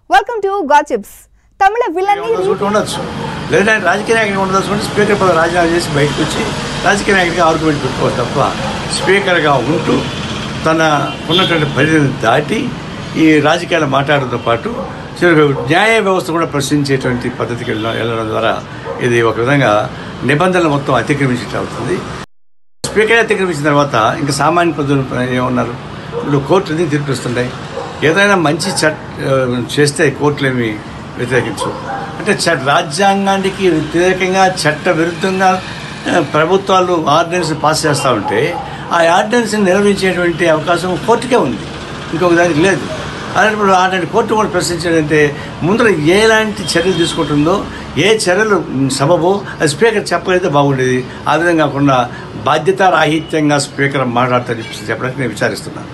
Welcome to గాచిప్స్ తమిళ విలన్ని ఉండొచ్చు ఉండొచ్చు లేదంటే ఆయన రాజకీయ నాయకుడిగా ఉండదలుచుకుంటే స్పీకర్ పదవి రాజీనామా చేసి బయటకు వచ్చి రాజకీయ నాయకుడిగా ఆర్గ్యుమెంట్ పెట్టుకోవాలి తప్ప స్పీకర్గా ఉంటూ తన ఉన్నటువంటి పరిధిని దాటి ఈ రాజకీయాలు మాట్లాడడంతో పాటు చివరికి న్యాయ వ్యవస్థ కూడా ప్రశ్నించేటువంటి పద్ధతికి వెళ్ళడం వెళ్ళడం ద్వారా ఇది ఒక విధంగా నిబంధనలు మొత్తం అతిక్రమించినట్టు అవుతుంది స్పీకర్ అతిక్రమించిన తర్వాత ఇంకా సామాన్య ప్రజలు ఏమన్నారు ఇప్పుడు కోర్టుని తీర్పిస్తుంటాయి ఏదైనా మంచి చట్ ఆ, చేస్తే కోర్టులేమి వ్యతిరేకించు అంటే చట్ రాజ్యాంగానికి వ్యతిరేకంగా చట్ట విరుద్ధంగా ఆ, ప్రభుత్వాలు ఆర్డినెన్స్ పాస్ చేస్తూ ఉంటే ఆ ఆర్డినెన్స్ని నిర్వహించేటువంటి అవకాశం కోర్టుకే ఉంది ఇంకొక దానికి లేదు అలాంటప్పుడు అలాంటి కోర్టు కూడా ప్రశ్నించాడంటే ముందర ఎలాంటి చర్యలు తీసుకుంటుందో ఏ చర్యలు సబబో అది స్పీకర్ చెప్పగలిగితే బాగుండేది ఆ విధంగా కాకుండా బాధ్యతారాహిత్యంగా స్పీకర్ మాట్లాడతారు చెప్పడానికి నేను విచారిస్తున్నాను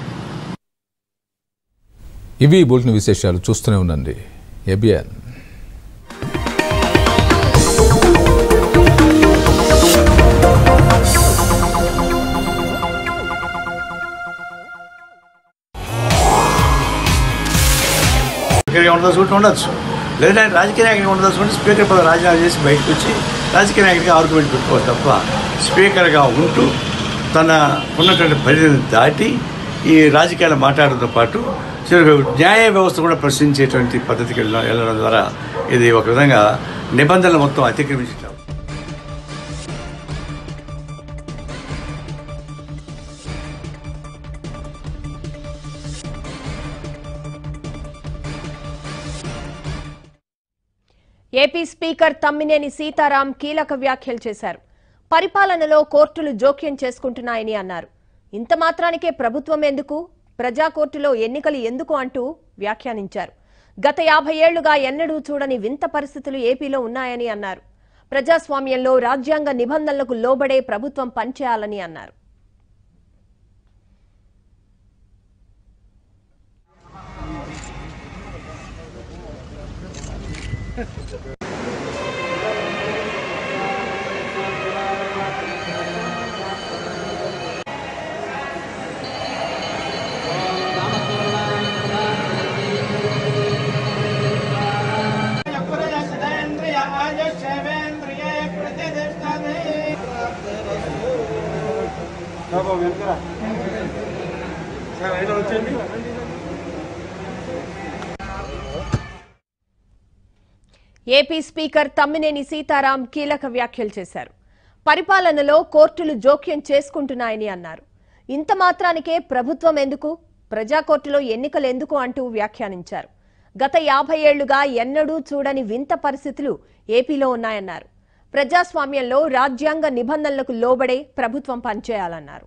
ఇవి బులెటిన్ విశేషాలు చూస్తూనే ఉండండి ఏబిఎన్ స్పీకర్గా ఉండదలుచుకుంటే ఉండొచ్చు లేదంటే ఆయన రాజకీయ నాయకుడిగా ఉండదలుచుకుంటే స్పీకర్ పదవి రాజీనామా చేసి బయటకు వచ్చి రాజకీయ నాయకుడిగా ఆర్గ్యుమెంట్ పెట్టుకోవాలి తప్ప స్పీకర్గా ఉంటూ తన ఉన్నటువంటి పరిధిని దాటి ఈ రాజకీయాలు మాట్లాడడంతో పాటు చివరికి న్యాయ వ్యవస్థ కూడా ప్రశ్నించేటువంటి పద్ధతికి వెళ్ళడం వెళ్ళడం ద్వారా ఇది ఒక విధంగా నిబంధనలు మొత్తం అతిక్రమించడం ఏపీ స్పీకర్ తమ్మినేని సీతారాం కీలక వ్యాఖ్యలు చేశారు పరిపాలనలో కోర్టులు జోక్యం చేసుకుంటున్నాయని అన్నారు ఇంత మాత్రానికే ప్రభుత్వం ఎందుకు ప్రజా కోర్టులో ఎన్నికలు ఎందుకు అంటూ వ్యాఖ్యానించారు గత యాభై ఏళ్లుగా ఎన్నడూ చూడని వింత పరిస్థితులు ఏపీలో ఉన్నాయని అన్నారు ప్రజాస్వామ్యంలో రాజ్యాంగ నిబంధనలకు లోబడే ప్రభుత్వం పనిచేయాలని అన్నారు పురజసేంద్రియ ఆయుష్యేంద్రియే ప్రతిష్టతే ఏపీ స్పీకర్ తమ్మినేని సీతారాం కీలక వ్యాఖ్యలు చేశారు పరిపాలనలో కోర్టులు జోక్యం చేసుకుంటున్నాయని అన్నారు ఇంత మాత్రానికే ప్రభుత్వం ఎందుకు ప్రజా కోర్టులో ఎన్నికలు ఎందుకు అంటూ వ్యాఖ్యానించారు గత యాభై ఏళ్లుగా ఎన్నడూ చూడని వింత పరిస్థితులు ఏపీలో ఉన్నాయన్నారు ప్రజాస్వామ్యంలో రాజ్యాంగ నిబంధనలకు లోబడే ప్రభుత్వం పనిచేయాలన్నారు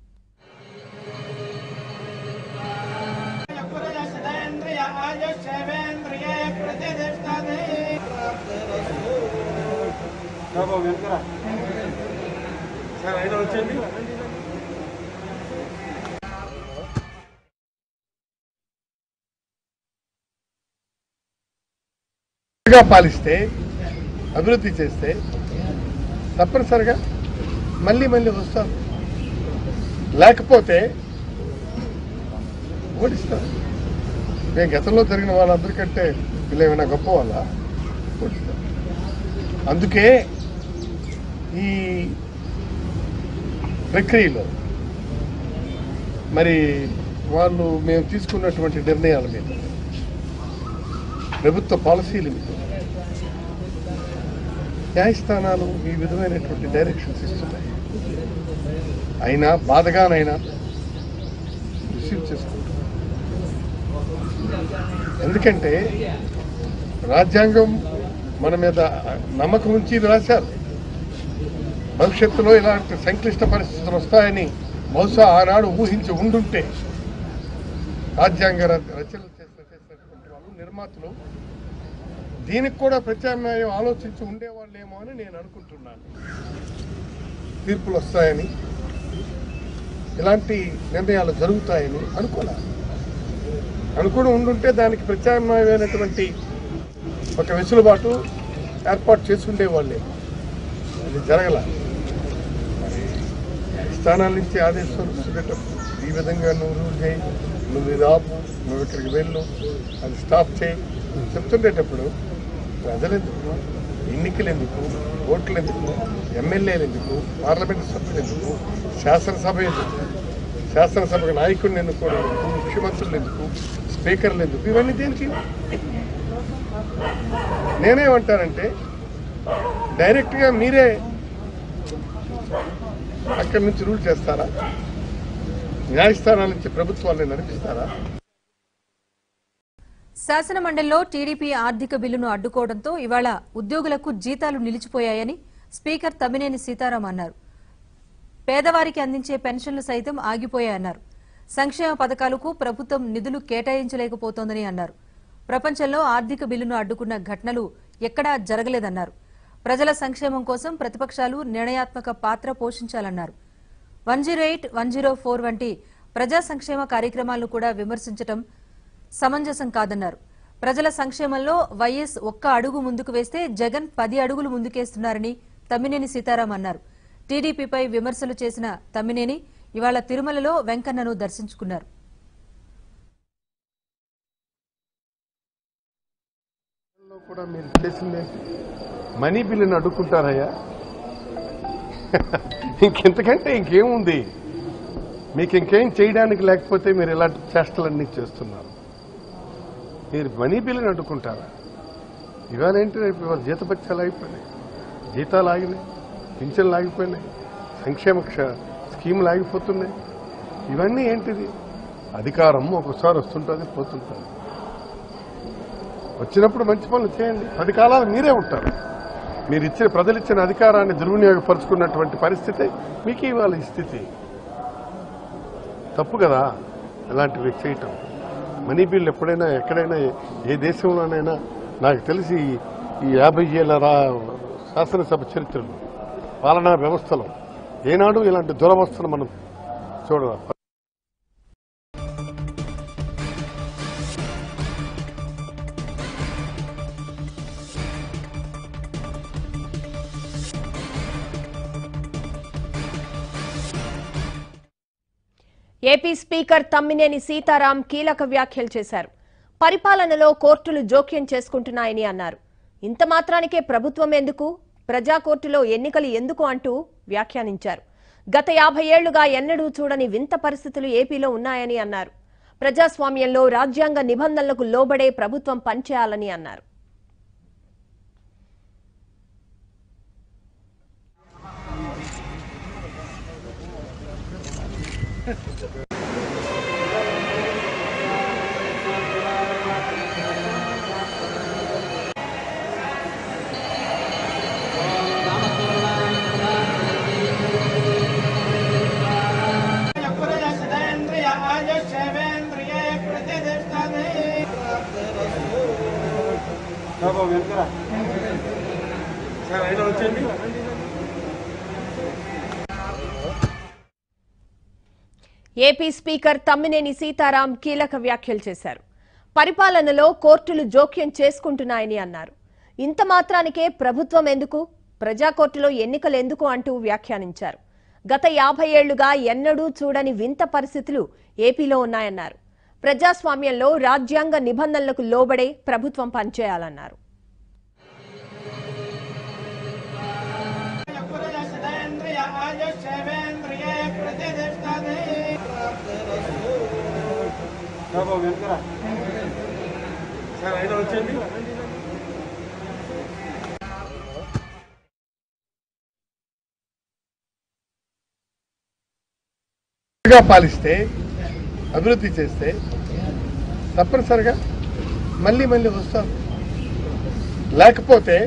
పురజసేంద్రియ ఆయుష్యేంద్రియే ప్రతిష్టతే గా పాలిస్తే అభివృద్ధి చేస్తే తప్పనిసరిగా మళ్ళీ మళ్ళీ వస్తారు లేకపోతే ఓడిస్తారు మేము గతంలో జరిగిన వాళ్ళందరికంటే వీళ్ళు ఏమైనా గొప్ప వాళ్ళ ఓడిస్తారు అందుకే ఈ ప్రక్రియలో మరి వాళ్ళు మేము తీసుకున్నటువంటి నిర్ణయాల మీద ప్రభుత్వ పాలసీల మీద న్యాయస్థానాలు ఈ విధమైనటువంటి డైరెక్షన్స్ ఇస్తున్నాయి అయినా బాధగానైనా రిసీవ్ చేసుకుంటున్నాం ఎందుకంటే రాజ్యాంగం మన మీద నమ్మకం ఉంచి ఇది రాశారు భవిష్యత్తులో ఇలాంటి సంక్లిష్ట పరిస్థితులు వస్తాయని బహుశా ఆనాడు ఊహించి ఉండుంటే రాజ్యాంగ ర- రచనలు చేసిన చేసినటువంటి వాళ్ళు నిర్మాతలు దీనికి కూడా ప్రత్యామ్నాయం ఆలోచించి ఉండేవాళ్ళేమో అని నేను అనుకుంటున్నాను తీర్పులు వస్తాయని ఇలాంటి నిర్ణయాలు జరుగుతాయని అనుకోలే అనుకుని ఉండుంటే దానికి ప్రత్యామ్నాయమైనటువంటి ఒక వెసులుబాటు ఏర్పాటు చేసి ఉండేవాళ్ళే అది జరగల మరి స్థానాల నుంచి ఆదేశాలు వచ్చేటప్పుడు ఈ విధంగా నువ్వు రూల్ చేయి నువ్వు ఇది ఆపు నువ్వు ఇక్కడికి వెళ్ళు అది స్టాప్ చేయి చెప్తుండేటప్పుడు ప్రజలు ఎందుకు ఎన్నికలు ఎందుకు ఓట్లు ఎందుకు ఎమ్మెల్యేలు ఎందుకు పార్లమెంటు సభ్యులు ఎందుకు శాసనసభ ఎందుకు శాసనసభకు నాయకుడిని ఎన్నుకోవడం ఎందుకు ముఖ్యమంత్రులు ఎందుకు స్పీకర్లు ఎందుకు ఇవన్నీ దేనికి నేనేమంటానంటే డైరెక్ట్గా మీరే అక్కడి నుంచి రూల్ చేస్తారా న్యాయస్థానాల నుంచి ప్రభుత్వాన్ని నడిపిస్తారా శాసన మండలిలో టీడీపీ ఆర్థిక బిల్లును అడ్డుకోవడంతో ఇవాళ ఉద్యోగులకు జీతాలు నిలిచిపోయాయని స్పీకర్ తమ్మినేని సీతారాం అన్నారు పేదవారికి అందించే పెన్షన్లు సైతం ఆగిపోయాయన్నారు సంక్షేమ పథకాలకు ప్రభుత్వం నిధులు కేటాయించలేకపోతోందని అన్నారు ప్రపంచంలో ఆర్థిక బిల్లును అడ్డుకున్న ఘటనలు ఎక్కడా జరగలేదన్నారు ప్రజల సంక్షేమం కోసం ప్రతిపక్షాలు నిర్ణయాత్మక పాత్ర పోషించాలన్నారు one zero eight one zero four వంటి ప్రజా సంక్షేమ కార్యక్రమాలను కూడా విమర్శించడం సమంజసం కాదన్నారు ప్రజల సంక్షేమంలో వైఎస్ ఒక్క అడుగు ముందుకు వేస్తే జగన్ పది అడుగులు ముందుకేస్తున్నారని తమ్మినేని సీతారాం అన్నారు టీడీపీపై విమర్శలు చేసిన తమ్మినేని ఇవాళ తిరుమలలో వెంకన్నను దర్శించుకున్నారు లో కూడా మీరు చేసిందే మనీ బిల్లుని అడ్డుకుంటారయ్యా ఇంకెంతకంటే ఇంకేముంది మీకు ఇంకేం చేయడానికి లేకపోతే మీరు ఇలాంటి చేష్టలన్నీ చేస్తున్నారు మీరు మనీ బిల్లుని అడ్డుకుంటారా ఇవాళ ఏంటి రేపు ఇవాళ జీతపత్యాలు ఆగిపోయినాయి జీతాలు ఆగినాయి పింఛన్లు ఆగిపోయినాయి సంక్షేమ క్ష- స్కీములు ఆగిపోతున్నాయి ఇవన్నీ ఏంటిది అధికారం ఒకసారి వస్తుంటుంది పోతుంటుంది వచ్చినప్పుడు మంచి పనులు చేయండి పది కాలాలు మీరే ఉంటారు మీరు ఇచ్చిన ప్రజలు ఇచ్చిన అధికారాన్ని దుర్వినియోగపరుచుకున్నటువంటి పరిస్థితి మీకు ఇవాళ ఈ స్థితి తప్పు కదా ఇలాంటివి చేయటం మనీ బిల్ ఎప్పుడైనా ఎక్కడైనా ఏ దేశంలోనైనా నాకు తెలిసి ఈ యాభై ఏళ్ళ రా శాసనసభ చరిత్రలో పాలనా వ్యవస్థలో ఏనాడు ఇలాంటి దురవస్థను మనం చూడాలి ఏపీ స్పీకర్ తమ్మినేని సీతారాం కీలక వ్యాఖ్యలు చేశారు పరిపాలనలో కోర్టులు జోక్యం చేసుకుంటున్నాయని అన్నారు ఇంత మాత్రానికే ప్రభుత్వం ఎందుకు ప్రజా కోర్టులో ఎన్నికలు ఎందుకు అంటూ వ్యాఖ్యానించారు గత యాభై ఏళ్లుగా ఎన్నడూ చూడని వింత పరిస్థితులు ఏపీలో ఉన్నాయని అన్నారు ప్రజాస్వామ్యంలో రాజ్యాంగ నిబంధనలకు లోబడే ప్రభుత్వం పనిచేయాలని అన్నారు పురజసేంద్రియ ఆయుష్యేంద్రియే ప్రతిష్టతే ఏపీ స్పీకర్ తమ్మినేని సీతారాం కీలక వ్యాఖ్యలు చేశారు పరిపాలనలో కోర్టులు జోక్యం చేసుకుంటున్నాయని అన్నారు ఇంత మాత్రానికే ప్రభుత్వం ఎందుకు ప్రజా కోర్టులో ఎన్నికలు ఎందుకు అంటూ వ్యాఖ్యానించారు గత యాభై ఏళ్లుగా ఎన్నడూ చూడని వింత పరిస్థితులు ఏపీలో ఉన్నాయన్నారు ప్రజాస్వామ్యంలో రాజ్యాంగ నిబంధనలకు లోబడే ప్రభుత్వం పనిచేయాలన్నారు పురజసేంద్రియ ఆయుష్యేంద్రియే ప్రతిష్టతే గా పాలిస్తే అభివృద్ధి చేస్తే తప్పనిసరిగా మళ్ళీ మళ్ళీ వస్తారు లేకపోతే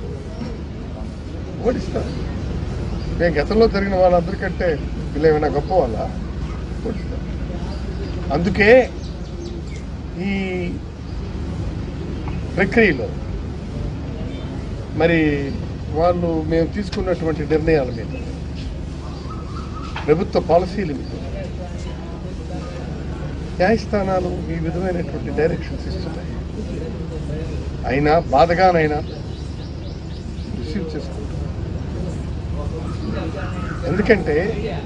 ఓడిస్తారు మేము గతంలో జరిగిన వాళ్ళందరికంటే వీళ్ళు ఏమైనా గొప్ప వాళ్ళ ఓడిస్తారు అందుకే ఈ ప్రక్రియలో మరి వాళ్ళు మేము తీసుకున్నటువంటి నిర్ణయాల మీద ప్రభుత్వ పాలసీల మీద న్యాయస్థానాలు ఈ విధమైనటువంటి డైరెక్షన్స్ ఇస్తున్నాయి అయినా బాధగానైనా రిసీవ్ చేసుకుంటున్నాం ఎందుకంటే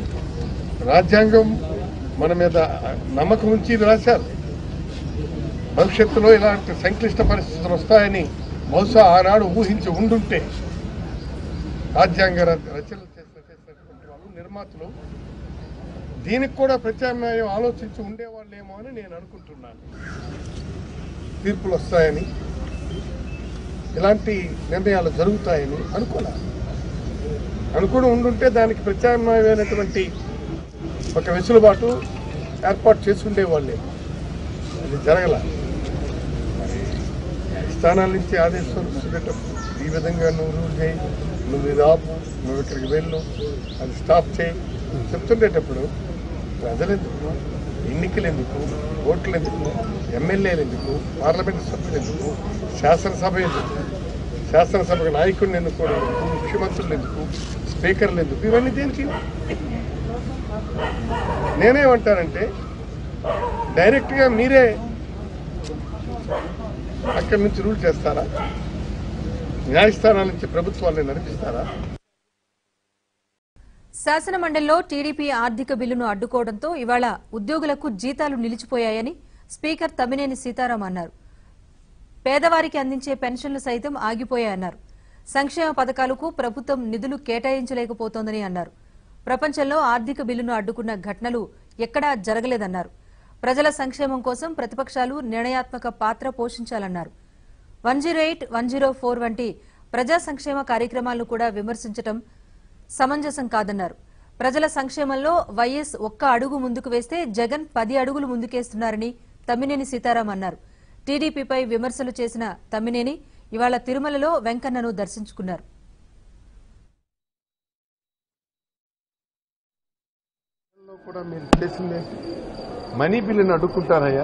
రాజ్యాంగం మన మీద నమ్మకం ఉంచి రాశారు భవిష్యత్తులో ఇలాంటి సంక్లిష్ట పరిస్థితులు వస్తాయని బహుశా ఆనాడు ఊహించి ఉండుంటే రాజ్యాంగ ర- రచనలు చేసిన చేసినటువంటి వాళ్ళు నిర్మాతలు దీనికి కూడా ప్రత్యామ్నాయం ఆలోచించి ఉండేవాళ్ళేమో అని నేను అనుకుంటున్నాను తీర్పులు వస్తాయని ఇలాంటి నిర్ణయాలు జరుగుతాయని అనుకోలే అనుకుని ఉండుంటే దానికి ప్రత్యామ్నాయమైనటువంటి ఒక వెసులుబాటు ఏర్పాటు చేసి ఉండేవాళ్ళే అది జరగల స్థానాల నుంచి ఆదేశాలు వచ్చేటప్పుడు ఈ విధంగా నువ్వు రూల్ చేయి నువ్వు ఇది ఆపు నువ్వు ఇక్కడికి వెళ్ళు అది స్టాప్ చేయి చెప్తుండేటప్పుడు ప్రజలు ఎందుకు ఎన్నికలు ఎందుకు ఓట్లు ఎందుకు ఎమ్మెల్యేలు ఎందుకు పార్లమెంట్ సభ్యులు ఎందుకు శాసనసభ ఎందుకు శాసనసభకు నాయకుడిని ఎన్నుకోవడం ఎందుకు ముఖ్యమంత్రులు ఎందుకు స్పీకర్లు ఎందుకు ఇవన్నీ దేనికి నేనేమంటానంటే డైరెక్ట్గా మీరే అక్కడి నుంచి రూల్ చేస్తారా న్యాయస్థానాల నుంచి ప్రభుత్వాన్ని నడిపిస్తారా శాసన మండలిలో టీడీపీ ఆర్థిక బిల్లును అడ్డుకోవడంతో ఇవాళ ఉద్యోగులకు జీతాలు నిలిచిపోయాయని స్పీకర్ తమ్మినేని సీతారాం అన్నారు పేదవారికి అందించే పెన్షన్లు సైతం ఆగిపోయాయన్నారు సంక్షేమ పథకాలకు ప్రభుత్వం నిధులు కేటాయించలేకపోతోందని అన్నారు ప్రపంచంలో ఆర్థిక బిల్లును అడ్డుకున్న ఘటనలు ఎక్కడా జరగలేదన్నారు ప్రజల సంక్షేమం కోసం ప్రతిపక్షాలు నిర్ణయాత్మక పాత్ర పోషించాలన్నారు one zero eight one zero four వంటి ప్రజా సంక్షేమ కార్యక్రమాలను కూడా విమర్శించడం సమంజసం కాదన్నారు ప్రజల సంక్షేమంలో వైఎస్ ఒక్క అడుగు ముందుకు వేస్తే జగన్ పది అడుగులు ముందుకేస్తున్నారని తమ్మినేని సీతారాం అన్నారు టీడీపీపై విమర్శలు చేసిన తమ్మినేని ఇవాళ తిరుమలలో వెంకన్నను దర్శించుకున్నారు లో కూడా మీరు చేసింది ఏంటి? మనీ బిల్లుని అడ్డుకుంటారయ్యా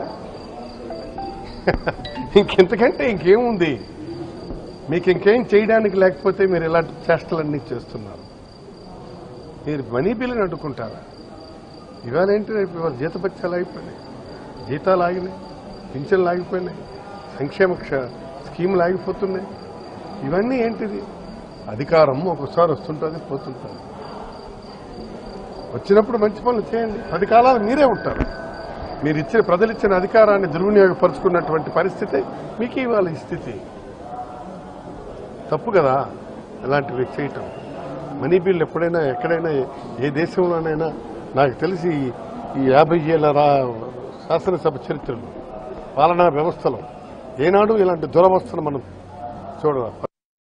ఇంకెంతకంటే ఇంకేముంది మీకు ఇంకేం చేయడానికి లేకపోతే మీరు ఇలాంటి చేష్టలన్నీ చేస్తున్నారు మీరు మనీ బిల్లుని అడ్డుకుంటారా ఇవాళ ఏంటి రేపు ఇవాళ జీతపత్యాలు ఆగిపోయినాయి జీతాలు ఆగినాయి పింఛన్లు ఆగిపోయినాయి సంక్షేమ క్ష- స్కీములు ఆగిపోతున్నాయి ఇవన్నీ ఏంటిది అధికారం ఒకసారి వస్తుంటుంది పోతుంటుంది వచ్చినప్పుడు మంచి పనులు చేయండి పది కాలాలు మీరే ఉంటారు మీరు ఇచ్చిన ప్రజలు ఇచ్చిన అధికారాన్ని దుర్వినియోగపరుచుకున్నటువంటి పరిస్థితి మీకు ఇవాళ ఈ స్థితి తప్పు కదా ఇలాంటివి చేయటం మనీ బిల్ ఎప్పుడైనా ఎక్కడైనా ఏ దేశంలోనైనా నాకు తెలిసి ఈ యాభై ఏళ్ళ రా శాసనసభ చరిత్రలో పాలనా వ్యవస్థలో ఏనాడు ఇలాంటి దురవస్థను మనం చూడాలి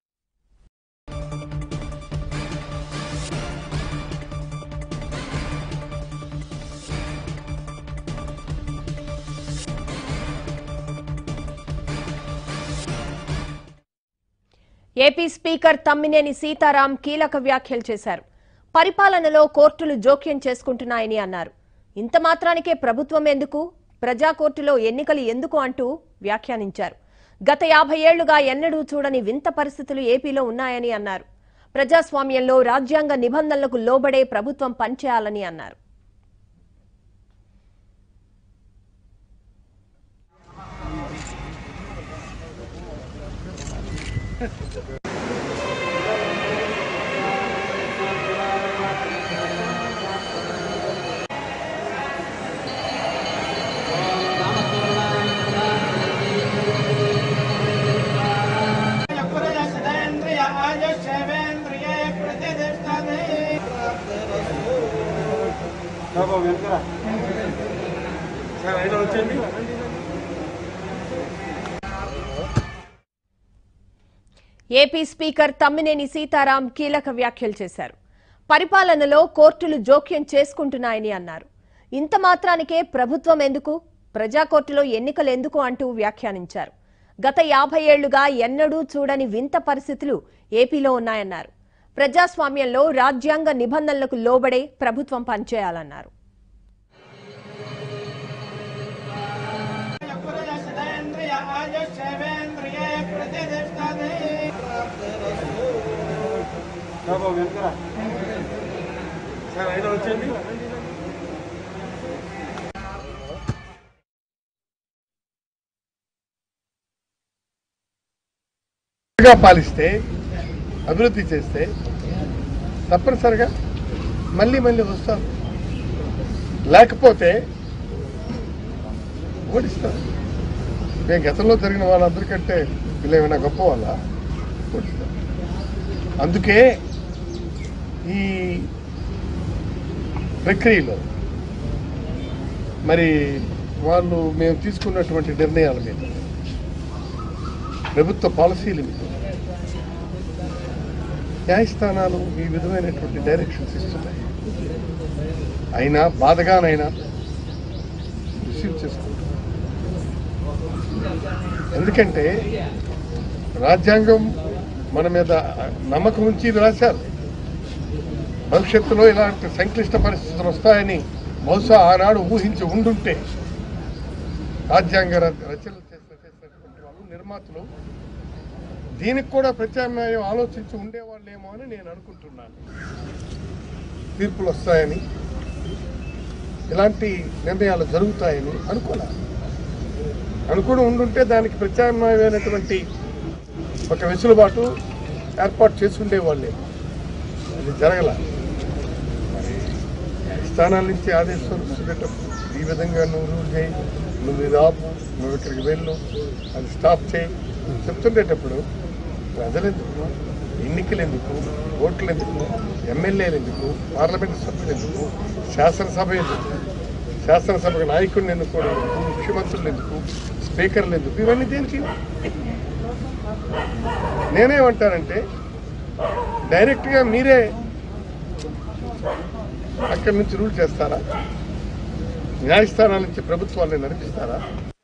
ఏపీ స్పీకర్ తమ్మినేని సీతారాం కీలక వ్యాఖ్యలు చేశారు పరిపాలనలో కోర్టులు జోక్యం చేసుకుంటున్నాయని అన్నారు ఇంత మాత్రానికే ప్రభుత్వం ఎందుకు ప్రజా కోర్టులో ఎన్నికలు ఎందుకు అంటూ వ్యాఖ్యానించారు గత యాభై ఏళ్లుగా ఎన్నడూ చూడని వింత పరిస్థితులు ఏపీలో ఉన్నాయని అన్నారు ప్రజాస్వామ్యంలో రాజ్యాంగ నిబంధనలకు లోబడే ప్రభుత్వం పనిచేయాలని అన్నారు పురజసేంద్రియ ఆయుష్యేంద్రియే ప్రతిష్టతే ఏపీ స్పీకర్ తమ్మినేని సీతారాం కీలక వ్యాఖ్యలు చేశారు పరిపాలనలో కోర్టులు జోక్యం చేసుకుంటున్నాయని అన్నారు ఇంత మాత్రానికే ప్రభుత్వం ఎందుకు ప్రజా కోర్టులో ఎన్నికలు ఎందుకు అంటూ వ్యాఖ్యానించారు గత యాభై ఏళ్లుగా ఎన్నడూ చూడని వింత పరిస్థితులు ఏపీలో ఉన్నాయన్నారు ప్రజాస్వామ్యంలో రాజ్యాంగ నిబంధనలకు లోబడే ప్రభుత్వం పనిచేయాలన్నారు పురజసేంద్రియ ఆయుష్యేంద్రియే ప్రతిష్టతే గా పాలిస్తే అభివృద్ధి చేస్తే తప్పనిసరిగా మళ్ళీ మళ్ళీ వస్తారు లేకపోతే ఓడిస్తారు మేము గతంలో జరిగిన వాళ్ళందరికంటే వీళ్ళు ఏమైనా గొప్ప వాళ్ళ అందుకే ఈ ప్రక్రియలో మరి వాళ్ళు మేము తీసుకున్నటువంటి నిర్ణయాల మీద ప్రభుత్వ పాలసీల మీద న్యాయస్థానాలు ఈ విధమైనటువంటి డైరెక్షన్స్ ఇస్తున్నాయి అయినా బాధగానైనా రిసీవ్ చేసుకుంటాం ఎందుకంటే రాజ్యాంగం మన మీద నమ్మకం ఉంచి ఇది రాశారు భవిష్యత్తులో ఇలాంటి సంక్లిష్ట పరిస్థితులు వస్తాయని బహుశా ఆనాడు ఊహించి ఉండుంటే రాజ్యాంగ ర- రచనలు చేసిన చేసినటువంటి వాళ్ళు నిర్మాతలు దీనికి కూడా ప్రత్యామ్నాయం ఆలోచించి ఉండేవాళ్ళేమో అని నేను అనుకుంటున్నాను తీర్పులు వస్తాయని ఇలాంటి నిర్ణయాలు జరుగుతాయని అనుకోలే అనుకుని ఉండుంటే దానికి ప్రత్యామ్నాయమైనటువంటి ఒక వెసులుబాటు ఏర్పాటు చేసి ఉండేవాళ్ళేమో అది జరగల మరి స్థానాల నుంచి ఆదేశాలు వచ్చేటప్పుడు ఈ విధంగా నువ్వు రూల్ చేయి నువ్వు ఇది ఆపు నువ్వు ఇక్కడికి వెళ్ళు అది స్టాప్ చేయి చెప్తుండేటప్పుడు ప్రజలెందుకు ఎన్నికలు ఎందుకు ఓట్లు ఎందుకు ఎమ్మెల్యేలు ఎందుకు పార్లమెంట్ సభ్యులు ఎందుకు శాసనసభ ఎందుకు శాసనసభకు నాయకుడిని ఎన్నుకోవడం ఎందుకు ముఖ్యమంత్రులు ఎందుకు స్పీకర్లు ఎందుకు ఇవన్నీ దేనికి నేనేమంటానంటే డైరెక్ట్గా మీరే అక్కడి నుంచి రూల్ చేస్తారా న్యాయస్థానాల నుంచి ప్రభుత్వాన్ని నడిపిస్తారా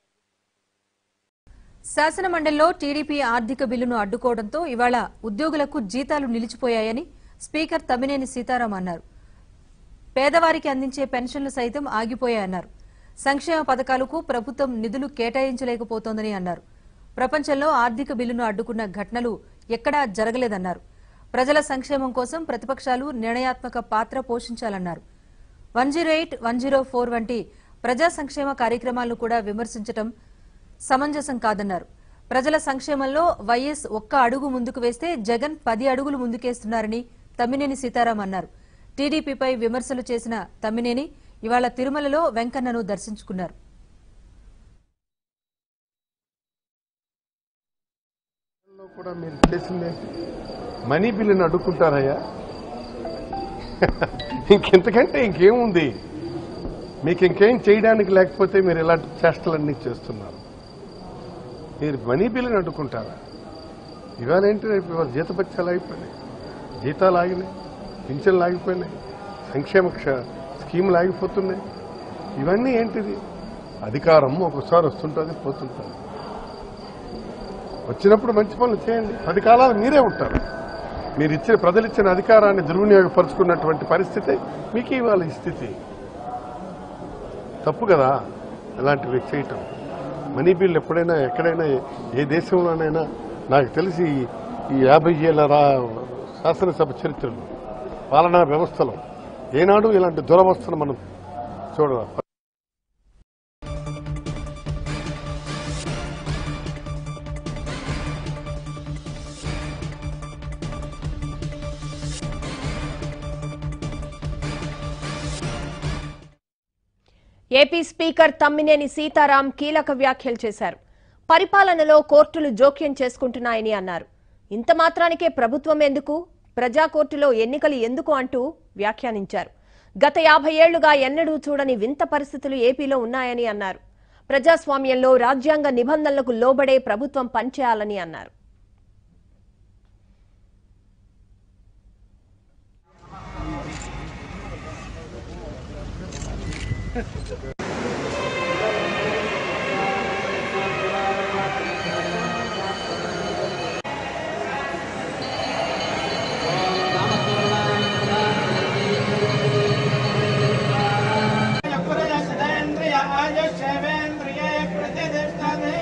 శాసన మండలిలో టీడీపీ ఆర్థిక బిల్లును అడ్డుకోవడంతో ఇవాళ ఉద్యోగులకు జీతాలు నిలిచిపోయాయని స్పీకర్ తమ్మినేని సీతారాం అన్నారు పేదవారికి అందించే పెన్షన్లు సైతం ఆగిపోయాయన్నారు సంక్షేమ పథకాలకు ప్రభుత్వం నిధులు కేటాయించలేకపోతోందని అన్నారు ప్రపంచంలో ఆర్థిక బిల్లును అడ్డుకున్న ఘటనలు ఎక్కడా జరగలేదన్నారు ప్రజల సంక్షేమం కోసం ప్రతిపక్షాలు నిర్ణయాత్మక పాత్ర పోషించాలన్నారు one zero eight one zero four వంటి ప్రజా సంక్షేమ కార్యక్రమాలను కూడా విమర్శించడం సమంజసం కాదన్నారు ప్రజల సంక్షేమంలో వైఎస్ ఒక్క అడుగు ముందుకు వేస్తే జగన్ పది అడుగులు ముందుకేస్తున్నారని తమ్మినేని సీతారాం అన్నారు టీడీపీపై విమర్శలు చేసిన తమ్మినేని ఇవాళ తిరుమలలో వెంకన్నను దర్శించుకున్నారు లో కూడా మీరు చేసింది మనీ బిల్లుని అడ్డుకుంటారయ్యా ఇంకెంతకంటే ఇంకేముంది మీకు ఇంకేం చేయడానికి లేకపోతే మీరు ఇలాంటి చేష్టలన్నీ చేస్తున్నారు మీరు మనీ బిల్లుని అడ్డుకుంటారా ఇవాళ ఏంటి రేపు ఇవాళ జీతపత్యాలు ఆగిపోయినాయి జీతాలు ఆగినాయి పింఛన్లు ఆగిపోయినాయి సంక్షేమ క్ష- స్కీములు ఆగిపోతున్నాయి ఇవన్నీ ఏంటిది అధికారం ఒకసారి వస్తుంటుంది పోతుంటుంది వచ్చినప్పుడు మంచి పనులు చేయండి పది కాలాలు మీరే ఉంటారు మీరు ఇచ్చిన ప్రజలు ఇచ్చిన అధికారాన్ని దుర్వినియోగపరుచుకున్నటువంటి పరిస్థితి మీకు ఇవాళ ఈ స్థితి తప్పు కదా ఇలాంటివి చేయటం మనీ బిల్ ఎప్పుడైనా ఎక్కడైనా ఏ దేశంలోనైనా నాకు తెలిసి ఈ యాభై ఏళ్ళ రా శాసనసభ చరిత్రలో పాలనా వ్యవస్థలో ఏనాడు ఇలాంటి దురవస్థను మనం చూడాలి ఏపీ స్పీకర్ తమ్మినేని సీతారాం కీలక వ్యాఖ్యలు చేశారు పరిపాలనలో కోర్టులు జోక్యం చేసుకుంటున్నాయని అన్నారు ఇంత మాత్రానికే ప్రభుత్వం ఎందుకు ప్రజా కోర్టులో ఎన్నికలు ఎందుకు అంటూ వ్యాఖ్యానించారు గత యాభై ఏళ్లుగా ఎన్నడూ చూడని వింత పరిస్థితులు ఏపీలో ఉన్నాయని అన్నారు ప్రజాస్వామ్యంలో రాజ్యాంగ నిబంధనలకు లోబడే ప్రభుత్వం పనిచేయాలని అన్నారు పురజసేంద్రియ ఆయుష్యేంద్రియే ప్రతిష్టతే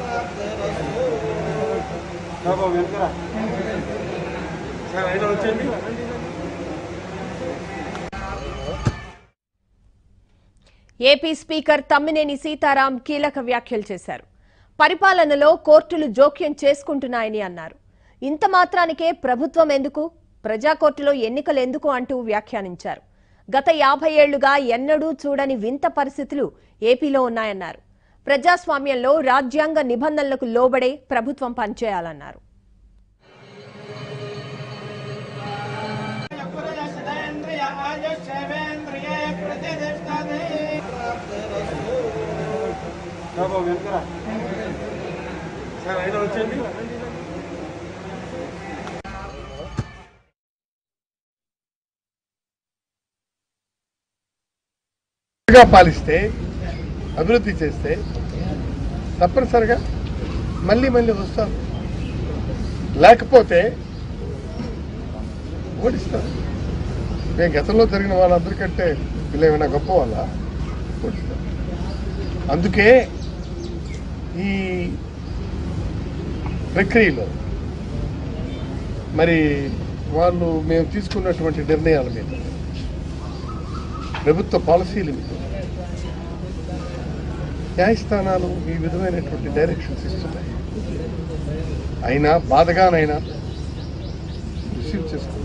ఏపీ స్పీకర్ తమ్మినేని సీతారాం కీలక వ్యాఖ్యలు చేశారు పరిపాలనలో కోర్టులు జోక్యం చేసుకుంటున్నాయని అన్నారు ఇంత మాత్రానికే ప్రభుత్వం ఎందుకు ప్రజా కోర్టులో ఎన్నికలు ఎందుకు అంటూ వ్యాఖ్యానించారు గత యాభై ఏళ్లుగా ఎన్నడూ చూడని వింత పరిస్థితులు ఏపీలో ఉన్నాయన్నారు ప్రజాస్వామ్యంలో రాజ్యాంగ నిబంధనలకు లోబడే ప్రభుత్వం పనిచేయాలన్నారు సదేంద్రియ ఆయుష్యేంద్రియే ప్రతిష్టతే గా పాలిస్తే అభివృద్ధి చేస్తే తప్పనిసరిగా మళ్ళీ మళ్ళీ వస్తారు లేకపోతే ఓడిస్తారు మేము గతంలో జరిగిన వాళ్ళందరికంటే వీళ్ళు ఏమైనా గొప్ప వాళ్ళ ఓడిస్తారు అందుకే ఈ ప్రక్రియలో మరి వాళ్ళు మేము తీసుకున్నటువంటి నిర్ణయాల మీద ప్రభుత్వ పాలసీల మీద న్యాయస్థానాలు ఈ విధమైనటువంటి డైరెక్షన్స్ ఇస్తున్నాయి అయినా బాధగానైనా రిసీవ్ చేసుకుంటున్నాం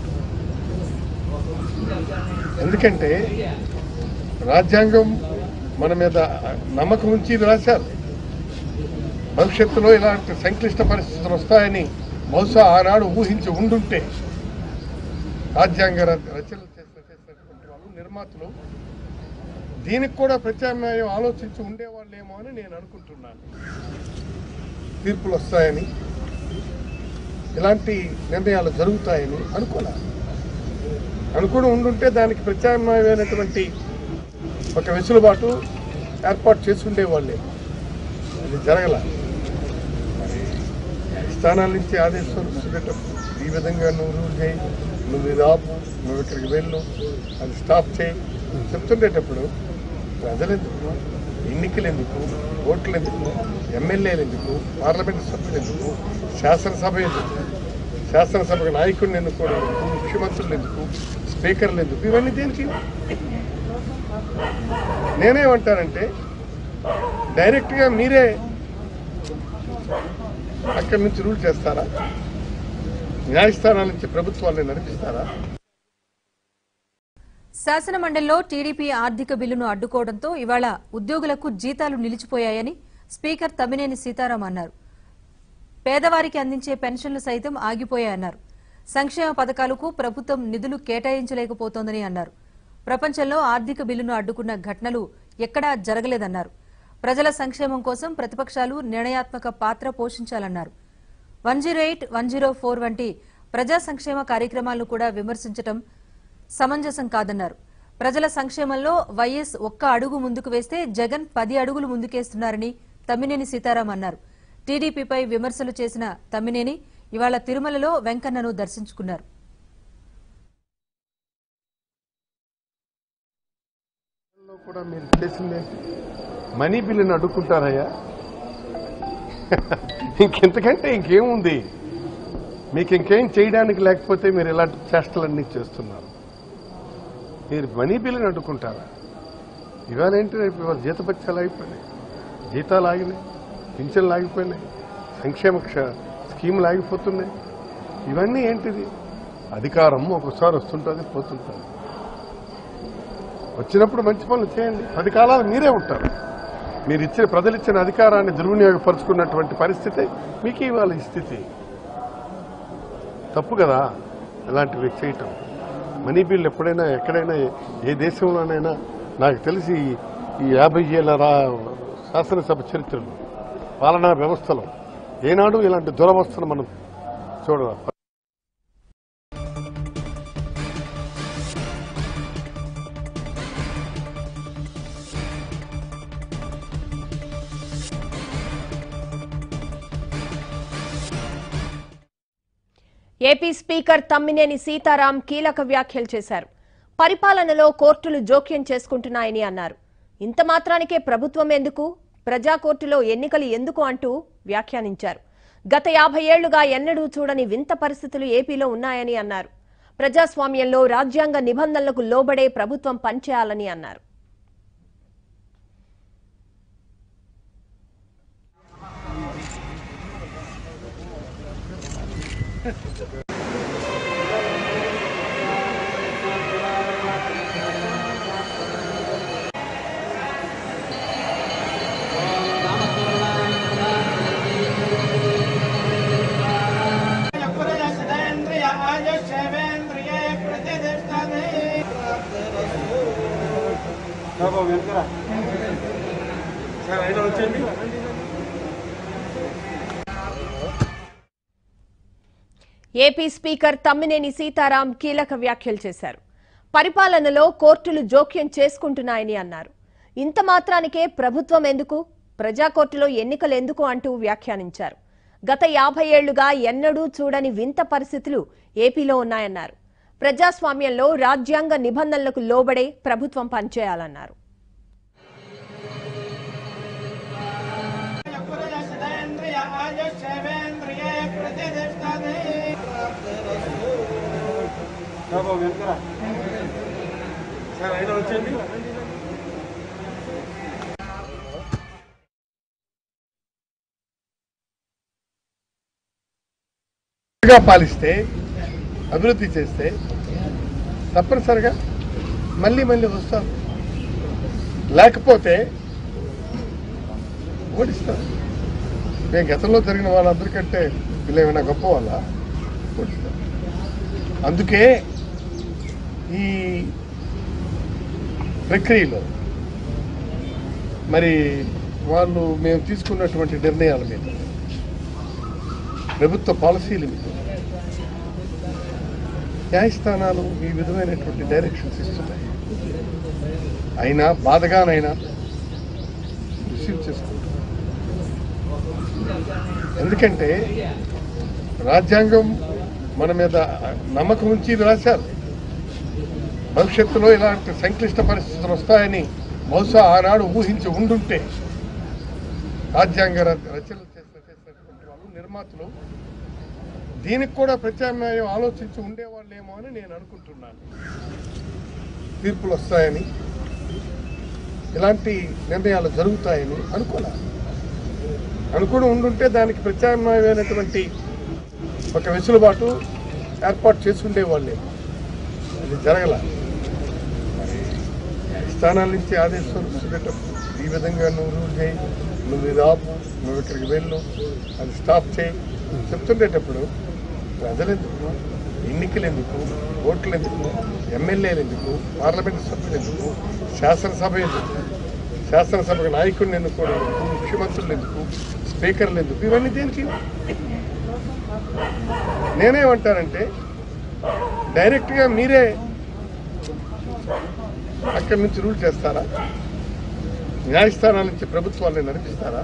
ఎందుకంటే రాజ్యాంగం మన మీద నమ్మకం ఉంచి ఇది రాశారు భవిష్యత్తులో ఇలాంటి సంక్లిష్ట పరిస్థితులు వస్తాయని బహుశా ఆనాడు ఊహించి ఉండుంటే రాజ్యాంగ ర- రచనలు చేసిన చేసినటువంటి వాళ్ళు నిర్మాతలు దీనికి కూడా ప్రత్యామ్నాయం ఆలోచించి ఉండేవాళ్ళేమో అని నేను అనుకుంటున్నాను తీర్పులు వస్తాయని ఇలాంటి నిర్ణయాలు జరుగుతాయని అనుకోలే అనుకుని ఉండుంటే దానికి ప్రత్యామ్నాయమైనటువంటి ఒక వెసులుబాటు ఏర్పాటు చేసి ఉండేవాళ్ళే అది జరగల మరి స్థానాల నుంచి ఆదేశాలు వస్తుండేటప్పుడు ఈ విధంగా నువ్వు రూల్ చేయి నువ్వు ఇది ఆపు నువ్వు ఇక్కడికి వెళ్ళు అది స్టాప్ చేయి చెప్తుండేటప్పుడు ప్రజలు ఎందుకు ఎన్నికలు ఎందుకు ఓట్లు ఎందుకు ఎమ్మెల్యేలు ఎందుకు పార్లమెంట్ సభ్యులు ఎందుకు శాసనసభ ఎందుకు శాసనసభకు నాయకుడిని ఎన్నుకోవడం ఎందుకు ముఖ్యమంత్రులు ఎందుకు స్పీకర్లు ఎందుకు ఇవన్నీ దేనికి నేనేమంటానంటే డైరెక్ట్గా మీరే అక్కడి నుంచి రూల్ చేస్తారా న్యాయస్థానాల నుంచి ప్రభుత్వాన్ని నడిపిస్తారా శాసన మండలిలో టీడీపీ ఆర్థిక బిల్లును అడ్డుకోవడంతో ఇవాళ ఉద్యోగులకు జీతాలు నిలిచిపోయాయని స్పీకర్ తమ్మినేని సీతారాం అన్నారు పేదవారికి అందించే పెన్షన్లు సైతం ఆగిపోయాయన్నారు సంక్షేమ పథకాలకు ప్రభుత్వం నిధులు కేటాయించలేకపోతోందని అన్నారు ప్రపంచంలో ఆర్థిక బిల్లును అడ్డుకున్న ఘటనలు ఎక్కడా జరగలేదన్నారు ప్రజల సంక్షేమం కోసం ప్రతిపక్షాలు నిర్ణయాత్మక పాత్ర పోషించాలన్నారు one zero eight one zero four వంటి ప్రజా సంక్షేమ కార్యక్రమాలను కూడా విమర్శించడం సమంజసం కాదన్నారు ప్రజల సంక్షేమంలో వైఎస్ ఒక్క అడుగు ముందుకు వేస్తే జగన్ పది అడుగులు ముందుకేస్తున్నారని తమ్మినేని సీతారాం అన్నారు టీడీపీపై విమర్శలు చేసిన తమ్మినేని ఇవాళ తిరుమలలో వెంకన్నను దర్శించుకున్నారు లో కూడా మీరు చేసింది మనీ బిల్లుని అడ్డుకుంటారయ్యా ఇంకెంతకంటే ఇంకేముంది మీకు ఇంకేం చేయడానికి లేకపోతే మీరు ఇలాంటి చేష్టలన్నీ చేస్తున్నారు మీరు మనీ బిల్లుని అడ్డుకుంటారా ఇవాళ ఏంటి రేపు ఇవాళ జీతపత్యాలు ఆగిపోయినాయి జీతాలు ఆగినాయి పింఛన్లు ఆగిపోయినాయి సంక్షేమ క్ష- స్కీములు ఆగిపోతున్నాయి ఇవన్నీ ఏంటిది అధికారం ఒక్కోసారి వస్తుంటుంది పోతుంటుంది వచ్చినప్పుడు మంచి పనులు చేయండి పది కాలాలు మీరే ఉంటారు మీరు ఇచ్చిన ప్రజలు ఇచ్చిన అధికారాన్ని దుర్వినియోగపరుచుకున్నటువంటి పరిస్థితి మీకు ఇవాళ ఈ స్థితి తప్పు కదా ఇలాంటివి చేయటం మనీ బిల్ ఎప్పుడైనా ఎక్కడైనా ఏ దేశంలోనైనా నాకు తెలిసి ఈ యాభై ఏళ్ళ రా శాసనసభ చరిత్రలో పాలనా వ్యవస్థలో ఏనాడు ఇలాంటి దురవస్థను మనం చూడాలి ఏపీ స్పీకర్ తమ్మినేని సీతారాం కీలక వ్యాఖ్యలు చేశారు పరిపాలనలో కోర్టులు జోక్యం చేసుకుంటున్నాయని అన్నారు ఇంత మాత్రానికే ప్రభుత్వం ఎందుకు ప్రజా కోర్టులో ఎన్నికలు ఎందుకు అంటూ వ్యాఖ్యానించారు గత యాభై ఏళ్లుగా ఎన్నడూ చూడని వింత పరిస్థితులు ఏపీలో ఉన్నాయని అన్నారు ప్రజాస్వామ్యంలో రాజ్యాంగ నిబంధనలకు లోబడే ప్రభుత్వం పనిచేయాలని అన్నారు ఏపీ స్పీకర్ తమ్మినేని సీతారాం కీలక వ్యాఖ్యలు చేశారు పరిపాలనలో కోర్టులు జోక్యం చేసుకుంటున్నాయని అన్నారు ఇంత మాత్రానికే ప్రభుత్వం ఎందుకు ప్రజా కోర్టులో ఎన్నికలు ఎందుకు అంటూ వ్యాఖ్యానించారు గత యాభై ఏళ్లుగా ఎన్నడూ చూడని వింత పరిస్థితులు ఏపీలో ఉన్నాయన్నారు ప్రజాస్వామ్యంలో రాజ్యాంగ నిబంధనలకు లోబడే ప్రభుత్వం పనిచేయాలన్నారు పురుషేంద్రియ ఆయుష్యేంద్రియే ప్రతిష్టతే గా పాలిస్తే అభివృద్ధి చేస్తే తప్పనిసరిగా మళ్ళీ మళ్ళీ వస్తారు లేకపోతే ఓడిస్తారు మేము గతంలో జరిగిన వాళ్ళందరికంటే వీళ్ళు ఏమైనా గొప్ప వాళ్ళ ఓడిస్తారు అందుకే ఈ ప్రక్రియలో మరి వాళ్ళు మేము తీసుకున్నటువంటి నిర్ణయాల మీద ప్రభుత్వ పాలసీల మీద న్యాయస్థానాలు ఈ విధమైనటువంటి డైరెక్షన్స్ ఇస్తున్నాయి అయినా బాధగానైనా రిసీవ్ చేసుకుంటాం ఎందుకంటే రాజ్యాంగం మన మీద నమ్మకం ఉంచి ఇది రాశారు భవిష్యత్తులో ఇలాంటి సంక్లిష్ట పరిస్థితులు వస్తాయని బహుశా ఆనాడు ఊహించి ఉండుంటే రాజ్యాంగ ర- రచనలు చేసిన చేసినటువంటి వాళ్ళు నిర్మాతలు దీనికి కూడా ప్రత్యామ్నాయం ఆలోచించి ఉండేవాళ్ళేమో అని నేను అనుకుంటున్నాను తీర్పులు వస్తాయని ఇలాంటి నిర్ణయాలు జరుగుతాయని అనుకోలే అనుకుని ఉండుంటే దానికి ప్రత్యామ్నాయమైనటువంటి ఒక వెసులుబాటు ఏర్పాటు చేసి ఉండేవాళ్ళే అది జరగల మరి స్థానాల నుంచి ఆదేశాలు వస్తుండేటప్పుడు ఈ విధంగా నువ్వు రూల్ చేయి నువ్వు ఇది ఆపు నువ్వు ఇక్కడికి వెళ్ళు అది స్టాప్ చేయి చెప్తుండేటప్పుడు ప్రజలు ఎందుకు ఎన్నికలు ఎందుకు ఓట్లు ఎందుకు ఎమ్మెల్యేలు ఎందుకు పార్లమెంట్ సభ్యులు ఎందుకు శాసనసభ ఎందుకు శాసనసభకు నాయకుడిని ఎన్నుకోవడం ఎందుకు ముఖ్యమంత్రులు ఎందుకు స్పీకర్లు ఎందుకు ఇవన్నీ దేనికి నేనేమంటానంటే డైరెక్ట్గా మీరే అక్కడి నుంచి రూల్ చేస్తారా న్యాయస్థానాల నుంచి ప్రభుత్వాన్ని నడిపిస్తారా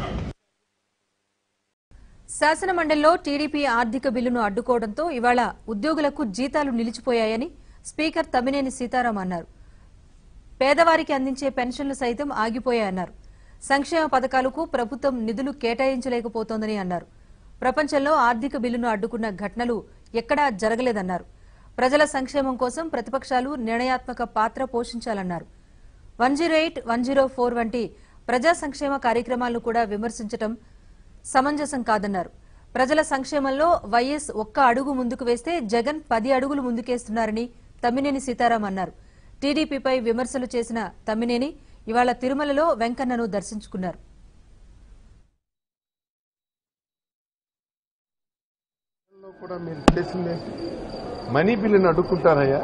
శాసన మండలిలో టీడీపీ ఆర్థిక బిల్లును అడ్డుకోవడంతో ఇవాళ ఉద్యోగులకు జీతాలు నిలిచిపోయాయని స్పీకర్ తమ్మినేని సీతారాం అన్నారు పేదవారికి అందించే పెన్షన్లు సైతం ఆగిపోయాయన్నారు సంక్షేమ పథకాలకు ప్రభుత్వం నిధులు కేటాయించలేకపోతోందని అన్నారు ప్రపంచంలో ఆర్థిక బిల్లును అడ్డుకున్న ఘటనలు ఎక్కడా జరగలేదన్నారు ప్రజల సంక్షేమం కోసం ప్రతిపక్షాలు నిర్ణయాత్మక పాత్ర పోషించాలన్నారు one zero eight one zero four వంటి ప్రజా సంక్షేమ కార్యక్రమాలను కూడా విమర్శించడం సమంజసం కాదన్నారు ప్రజల సంక్షేమంలో వైఎస్ ఒక్క అడుగు ముందుకు వేస్తే జగన్ పది అడుగులు ముందుకేస్తున్నారని తమ్మినేని సీతారాం అన్నారు టీడీపీపై విమర్శలు చేసిన తమ్మినేని ఇవాళ తిరుమలలో వెంకన్నను దర్శించుకున్నారు లో కూడా మీరు చేసింది మనీ బిల్లుని అడ్డుకుంటారయ్యా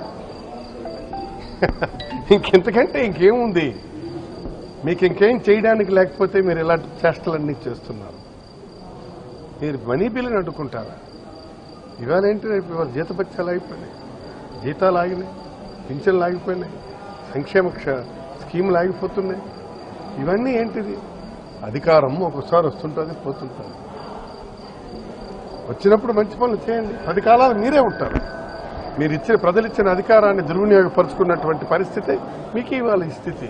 ఇంకెంతకంటే ఇంకేముంది మీకు ఇంకేం చేయడానికి లేకపోతే మీరు ఇలాంటి చేష్టలన్నీ చేస్తున్నారు మీరు మనీ బిల్లుని అడ్డుకుంటారా ఇవాళ ఏంటి రేపు ఇవాళ జీతపత్యాలు ఆగిపోయినాయి జీతాలు ఆగినాయి పింఛన్లు ఆగిపోయినాయి సంక్షేమ క్ష- స్కీములు ఆగిపోతున్నాయి ఇవన్నీ ఏంటిది అధికారం ఒక్కొక్కసారి వస్తుంటుంది పోతుంటుంది వచ్చినప్పుడు మంచి పనులు చేయండి పది కాలాలు మీరే ఉంటారు మీరు ఇచ్చిన ప్రజలు ఇచ్చిన అధికారాన్ని దుర్వినియోగపరుచుకున్నటువంటి పరిస్థితి మీకు ఇవాళ ఈ స్థితి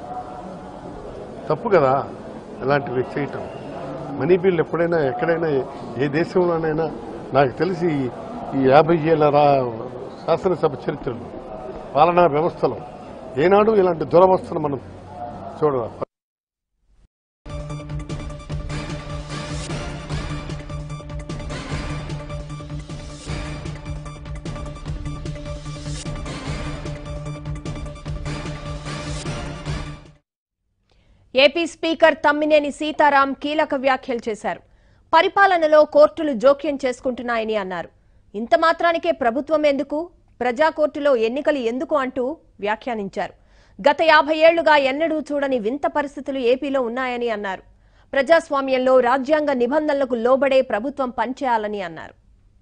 తప్పు కదా ఇలాంటివి చేయటం మనీ బిల్ ఎప్పుడైనా ఎక్కడైనా ఏ దేశంలోనైనా నాకు తెలిసి ఈ యాభై ఏళ్ళ రా శాసనసభ చరిత్రలో పాలనా వ్యవస్థలో ఏనాడు ఇలాంటి దురవస్థను మనం చూడాలి ఏపీ స్పీకర్ తమ్మినేని సీతారాం కీలక వ్యాఖ్యలు చేశారు పరిపాలనలో కోర్టులు జోక్యం చేసుకుంటున్నాయని అన్నారు ఇంత మాత్రానికే ప్రభుత్వం ఎందుకు ప్రజా కోర్టులో ఎన్నికలు ఎందుకు అంటూ వ్యాఖ్యానించారు గత యాభై ఏళ్లుగా ఎన్నడూ చూడని వింత పరిస్థితులు ఏపీలో ఉన్నాయని అన్నారు ప్రజాస్వామ్యంలో రాజ్యాంగ నిబంధనలకు లోబడే ప్రభుత్వం పనిచేయాలని అన్నారు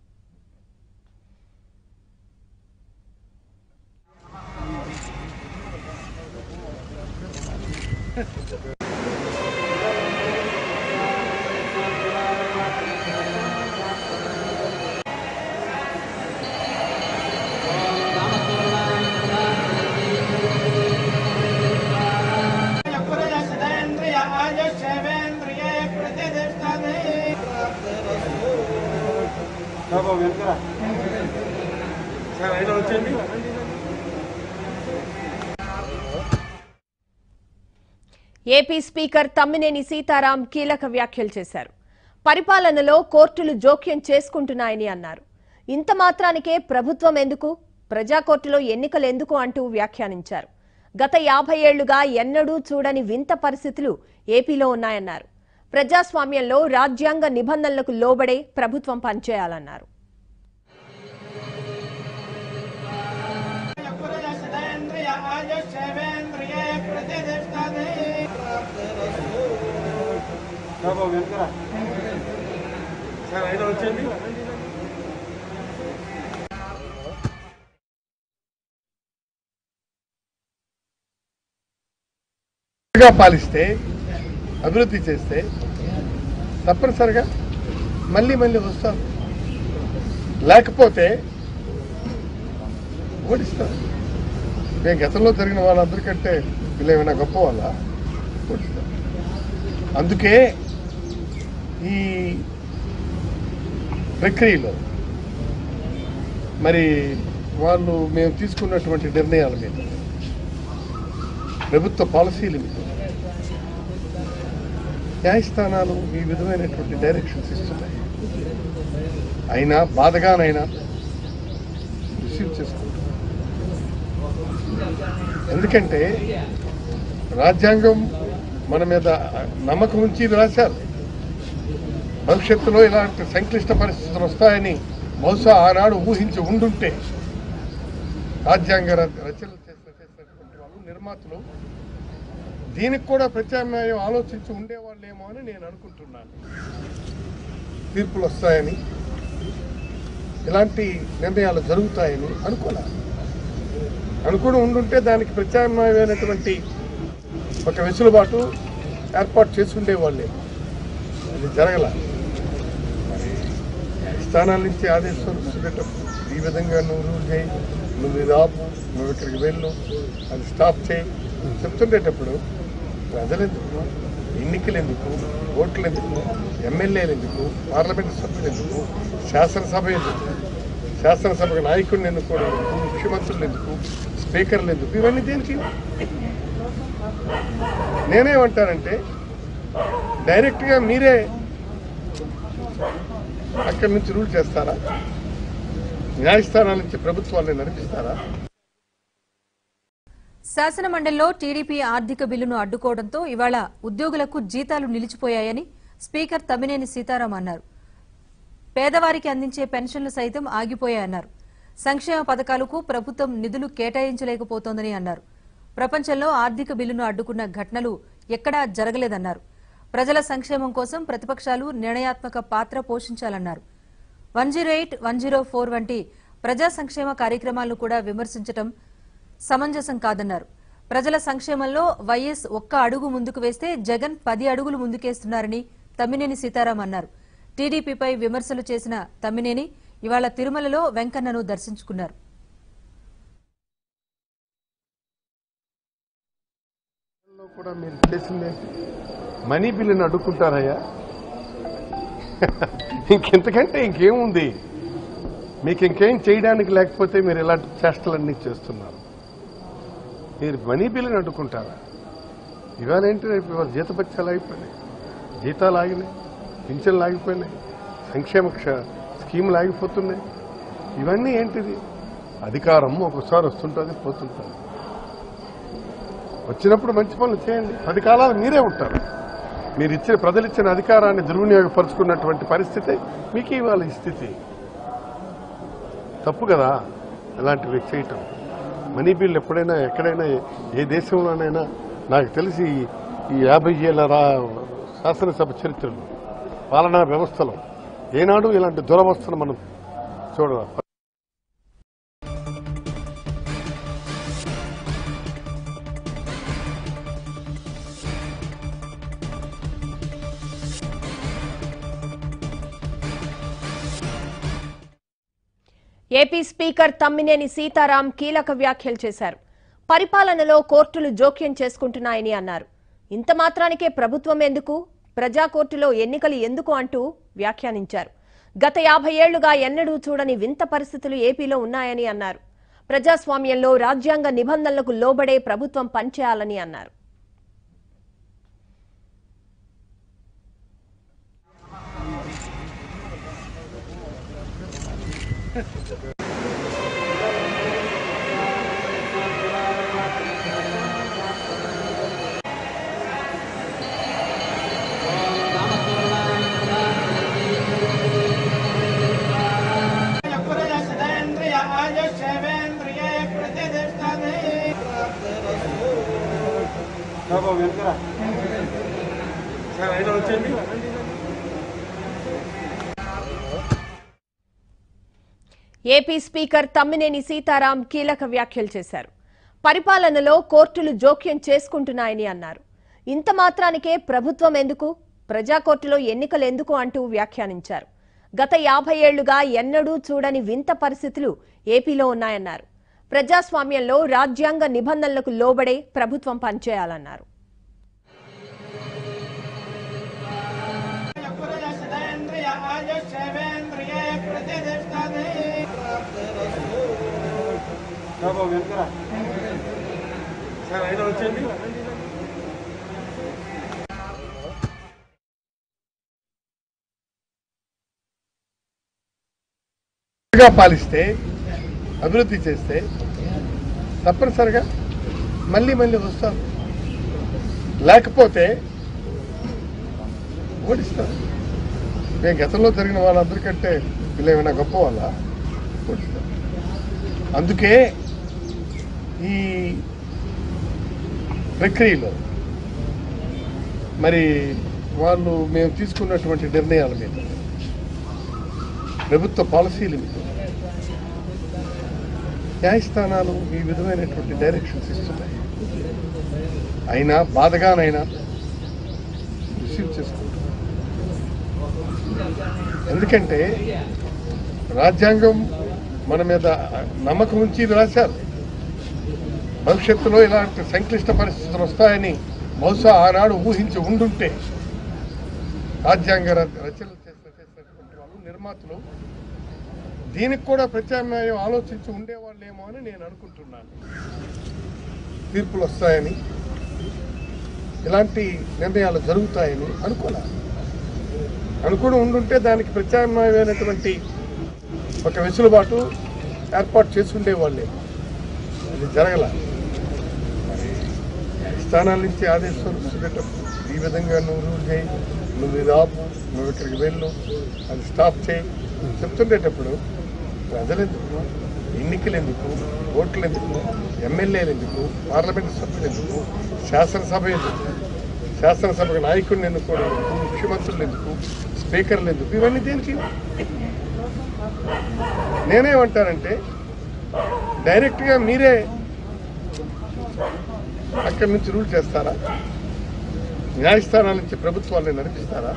పురజసేంద్రియ ఆయుష్యేంద్రియే ప్రతిష్టతే ఏపీ స్పీకర్ తమ్మినేని సీతారాం కీలక వ్యాఖ్యలు చేశారు పరిపాలనలో కోర్టులు జోక్యం చేసుకుంటున్నాయని అన్నారు ఇంత మాత్రానికే ప్రభుత్వం ఎందుకు ప్రజా కోర్టులో ఎన్నికలు ఎందుకు అంటూ వ్యాఖ్యానించారు గత యాభై ఏళ్లుగా ఎన్నడూ చూడని వింత పరిస్థితులు ఏపీలో ఉన్నాయన్నారు ప్రజాస్వామ్యంలో రాజ్యాంగ నిబంధనలకు లోబడే ప్రభుత్వం పనిచేయాలన్నారు పురజసేంద్రియ ఆయుష్యేంద్రియే ప్రతిష్టతే గా పాలిస్తే అభివృద్ధి చేస్తే తప్పనిసరిగా మళ్ళీ మళ్ళీ వస్తారు లేకపోతే ఓడిస్తారు మేము గతంలో జరిగిన వాళ్ళందరికంటే వీళ్ళు ఏమైనా గొప్ప వాళ్ళ ఓడిస్తారు అందుకే ఈ ప్రక్రియలో మరి వాళ్ళు మేము తీసుకున్నటువంటి నిర్ణయాల మీద ప్రభుత్వ పాలసీల మీద న్యాయస్థానాలు ఈ విధమైనటువంటి డైరెక్షన్స్ ఇస్తున్నాయి అయినా బాధగానైనా రిసీవ్ చేసుకుంటాం ఎందుకంటే రాజ్యాంగం మన మీద నమ్మకం ఉంచి ఇది రాశారు భవిష్యత్తులో ఇలాంటి సంక్లిష్ట పరిస్థితులు వస్తాయని బహుశా ఆనాడు ఊహించి ఉండుంటే రాజ్యాంగ ర- రచనలు చేసిన చేసినటువంటి వాళ్ళు నిర్మాతలు దీనికి కూడా ప్రత్యామ్నాయం ఆలోచించి ఉండేవాళ్ళేమో అని నేను అనుకుంటున్నాను తీర్పులు వస్తాయని ఇలాంటి నిర్ణయాలు జరుగుతాయని అనుకోలే అనుకుని ఉండుంటే దానికి ప్రత్యామ్నాయమైనటువంటి ఒక వెసులుబాటు ఏర్పాటు చేసి ఉండేవాళ్ళేమో అది జరగల మరి స్థానాల నుంచి ఆదేశాలు వస్తుండేటప్పుడు ఈ విధంగా నువ్వు రూల్ చేయి నువ్వు ఇది ఆపు నువ్వు ఇక్కడికి వెళ్ళు అది స్టాప్ చేయి చెప్తుండేటప్పుడు ప్రజలు ఎందుకు ఎన్నికలు ఎందుకు ఓట్లు ఎందుకు ఎమ్మెల్యేలు ఎందుకు పార్లమెంట్ సభ్యులు ఎందుకు శాసనసభ ఎందుకు శాసనసభకు నాయకుడిని ఎన్నుకోవడం ఎందుకు ముఖ్యమంత్రులు ఎందుకు స్పీకర్లు ఎందుకు ఇవన్నీ దేనికి నేనేమంటానంటే డైరెక్ట్గా మీరే అక్కడి నుంచి రూల్ చేస్తారా న్యాయస్థానాల నుంచి ప్రభుత్వాన్ని నడిపిస్తారా శాసన మండలిలో టీడీపీ ఆర్థిక బిల్లును అడ్డుకోవడంతో ఇవాళ ఉద్యోగులకు జీతాలు నిలిచిపోయాయని స్పీకర్ తమ్మినేని సీతారాం అన్నారు పేదవారికి అందించే పెన్షన్లు సైతం ఆగిపోయాయన్నారు సంక్షేమ పథకాలకు ప్రభుత్వం నిధులు కేటాయించలేకపోతోందని అన్నారు ప్రపంచంలో ఆర్థిక బిల్లును అడ్డుకున్న ఘటనలు ఎక్కడా జరగలేదన్నారు ప్రజల సంక్షేమం కోసం ప్రతిపక్షాలు నిర్ణయాత్మక పాత్ర పోషించాలన్నారు one zero eight one zero four వంటి ప్రజా సంక్షేమ కార్యక్రమాలను కూడా విమర్శించడం సమంజసం కాదన్నారు ప్రజల సంక్షేమంలో వైఎస్ ఒక్క అడుగు ముందుకు వేస్తే జగన్ పది అడుగులు ముందుకేస్తున్నారని తమ్మినేని సీతారాం అన్నారు టీడీపీపై విమర్శలు చేసిన తమ్మినేని ఇవాళ తిరుమలలో వెంకన్నను దర్శించుకున్నారు లో కూడా మీరు చేసిందే మనీ బిల్లుని అడ్డుకుంటారయ్యా ఇంకెంతకంటే ఇంకేముంది మీకు ఇంకేం చేయడానికి లేకపోతే మీరు ఇలాంటి చేష్టలన్నీ చేస్తున్నారు మీరు మనీ బిల్లుని అడ్డుకుంటారా ఇవాళ ఏంటి రేపు ఇవాళ జీతపత్యాలు ఆగిపోయినాయి జీతాలు ఆగినాయి పింఛన్లు ఆగిపోయినాయి సంక్షేమ క్ష- స్కీములు ఆగిపోతున్నాయి ఇవన్నీ ఏంటిది అధికారం ఒకసారి వస్తుంటుంది పోతుంటుంది వచ్చినప్పుడు మంచి పనులు చేయండి పది కాలాలు మీరే ఉంటారు మీరు ఇచ్చిన ప్రజలు ఇచ్చిన అధికారాన్ని దుర్వినియోగపరుచుకున్నటువంటి పరిస్థితి మీకు ఇవాళ ఈ స్థితి తప్పు కదా ఇలాంటివి చేయటం మనీ బిల్ ఎప్పుడైనా ఎక్కడైనా ఏ దేశంలోనైనా నాకు తెలిసి ఈ యాభై ఏళ్ళ రా శాసనసభ చరిత్రలో పాలనా వ్యవస్థలో ఏనాడు ఇలాంటి దురవస్థను మనం చూడాలి ఏపీ స్పీకర్ తమ్మినేని సీతారాం కీలక వ్యాఖ్యలు చేశారు పరిపాలనలో కోర్టులు జోక్యం చేసుకుంటున్నాయని అన్నారు ఇంత మాత్రానికే ప్రభుత్వం ఎందుకు ప్రజా కోర్టులో ఎన్నికలు ఎందుకు అంటూ వ్యాఖ్యానించారు గత యాభై ఏళ్లుగా ఎన్నడూ చూడని వింత పరిస్థితులు ఏపీలో ఉన్నాయని అన్నారు ప్రజాస్వామ్యంలో రాజ్యాంగ నిబంధనలకు లోబడే ప్రభుత్వం పనిచేయాలని అన్నారు పురజస్దేంద్రియ ఆయుష్యేంద్రియే ప్రతిష్టతే ఏపీ స్పీకర్ తమ్మినేని సీతారాం కీలక వ్యాఖ్యలు చేశారు పరిపాలనలో కోర్టులు జోక్యం చేసుకుంటున్నాయని అన్నారు ఇంత మాత్రానికే ప్రభుత్వం ఎందుకు ప్రజా కోర్టులో ఎన్నికలు ఎందుకు అంటూ వ్యాఖ్యానించారు గత యాభై ఏళ్లుగా ఎన్నడూ చూడని వింత పరిస్థితులు ఏపీలో ఉన్నాయన్నారు ప్రజాస్వామ్యంలో రాజ్యాంగ నిబంధనలకు లోబడే ప్రభుత్వం పనిచేయాలన్నారు పురజస్దేంద్రియ ఆయుష్యేంద్రియే ప్రతిష్టతే గా పాలిస్తే అభివృద్ధి చేస్తే తప్పనిసరిగా మళ్ళీ మళ్ళీ వస్తారు లేకపోతే ఓడిస్తారు మేము గతంలో జరిగిన వాళ్ళందరికంటే వీళ్ళు ఏమైనా గొప్ప వాళ్ళ ఓడిస్తారు అందుకే ఈ ప్రక్రియలో మరి వాళ్ళు మేము తీసుకున్నటువంటి నిర్ణయాల మీద ప్రభుత్వ పాలసీల మీద న్యాయస్థానాలు ఈ విధమైనటువంటి డైరెక్షన్స్ ఇస్తున్నాయి అయినా బాధగానైనా రిసీవ్ చేసుకుంటున్నాం ఎందుకంటే రాజ్యాంగం మన మీద నమ్మకం ఉంచి రాశారు భవిష్యత్తులో ఇలాంటి సంక్లిష్ట పరిస్థితులు వస్తాయని బహుశా ఆనాడు ఊహించి ఉండుంటే రాజ్యాంగ ర- రచనలు చేసిన చేసినటువంటి వాళ్ళు నిర్మాతలు దీనికి కూడా ప్రత్యామ్నాయం ఆలోచించి ఉండేవాళ్ళేమో అని నేను అనుకుంటున్నాను తీర్పులు వస్తాయని ఇలాంటి నిర్ణయాలు జరుగుతాయని అనుకోలే అనుకుని ఉండుంటే దానికి ప్రత్యామ్నాయమైనటువంటి ఒక వెసులుబాటు ఏర్పాటు చేసి ఉండేవాళ్ళే అది జరగల స్థానాల నుంచి ఆదేశాలు వచ్చేటప్పుడు ఈ విధంగా నువ్వు రూల్ చేయి నువ్వు ఇది ఆపు నువ్వు ఇక్కడికి వెళ్ళు అది స్టాప్ చేయి చెప్తుండేటప్పుడు ప్రజలు ఎందుకు ఎన్నికలు ఎందుకు ఓట్లు ఎందుకు ఎమ్మెల్యేలు ఎందుకు పార్లమెంట్ సభ్యులు ఎందుకు శాసనసభ ఎందుకు శాసనసభకు నాయకుడిని ఎన్నుకోవడం ఎందుకు ముఖ్యమంత్రులు ఎందుకు స్పీకర్లు ఎందుకు ఇవన్నీ దేనికి నేనేమంటానంటే డైరెక్ట్గా మీరే అక్కడి నుంచి రూల్ చేస్తారా న్యాయస్థానాల నుంచి ప్రభుత్వాన్ని నడిపిస్తారా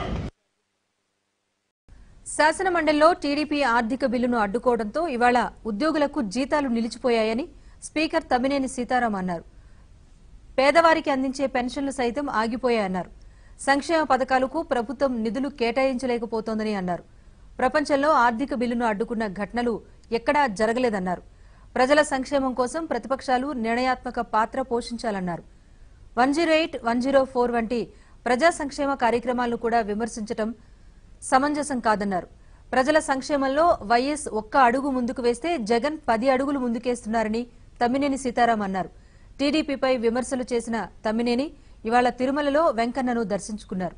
శాసన మండలిలో టీడీపీ ఆర్థిక బిల్లును అడ్డుకోవడంతో ఇవాళ ఉద్యోగులకు జీతాలు నిలిచిపోయాయని స్పీకర్ తమ్మినేని సీతారాం అన్నారు పేదవారికి అందించే పెన్షన్లు సైతం ఆగిపోయాయన్నారు సంక్షేమ పథకాలకు ప్రభుత్వం నిధులు కేటాయించలేకపోతోందని అన్నారు ప్రపంచంలో ఆర్థిక బిల్లును అడ్డుకున్న ఘటనలు ఎక్కడా జరగలేదన్నారు ప్రజల సంక్షేమం కోసం ప్రతిపక్షాలు నిర్ణయాత్మక పాత్ర పోషించాలన్నారు one zero eight one zero four వంటి ప్రజా సంక్షేమ కార్యక్రమాలను కూడా విమర్శించటం సమంజసం కాదన్నారు ప్రజల సంక్షేమంలో వైఎస్ ఒక్క అడుగు ముందుకు వేస్తే జగన్ పది అడుగులు ముందుకేస్తున్నారని తమ్మినేని సీతారాం అన్నారు టీడీపీపై విమర్శలు చేసిన తమ్మినేని ఇవాళ తిరుమలలో వెంకన్నను దర్శించుకున్నారు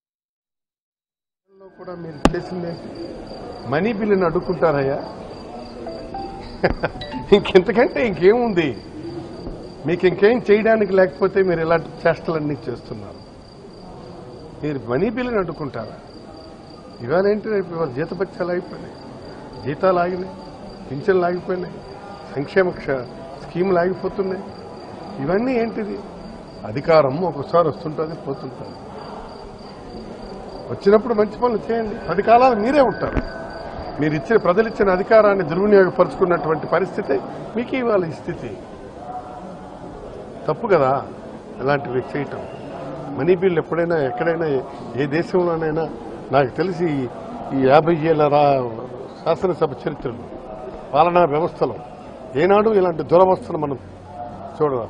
లో కూడా మీరు చేసిందే మనీ బిల్లుని అడ్డుకుంటారయ్యా ఇంకెంతకంటే ఇంకేముంది మీకు ఇంకేం చేయడానికి లేకపోతే మీరు ఇలాంటి చేష్టలన్నీ చేస్తున్నారు మీరు మనీ బిల్లుని అడ్డుకుంటారా ఇవాళ ఏంటి రేపు ఇవాళ జీతపత్యాలు ఆగిపోయినాయి జీతాలు ఆగినాయి పింఛన్లు ఆగిపోయినాయి సంక్షేమ క్ష- స్కీములు ఆగిపోతున్నాయి ఇవన్నీ ఏంటిది అధికారం ఒకసారి వస్తుంటుంది పోతుంటుంది వచ్చినప్పుడు మంచి పనులు చేయండి పది కాలాలు మీరే ఉంటారు మీరు ఇచ్చిన ప్రజలు ఇచ్చిన అధికారాన్ని దుర్వినియోగపరుచుకున్నటువంటి పరిస్థితి మీకు ఇవాళ ఈ స్థితి తప్పు కదా ఇలాంటివి చేయటం మనీ బిల్ ఎప్పుడైనా ఎక్కడైనా ఏ దేశంలోనైనా నాకు తెలిసి ఈ యాభై ఏళ్ళ రా శాసనసభ చరిత్రలో పాలనా వ్యవస్థలో ఏనాడు ఇలాంటి దురవస్థను మనం చూడరా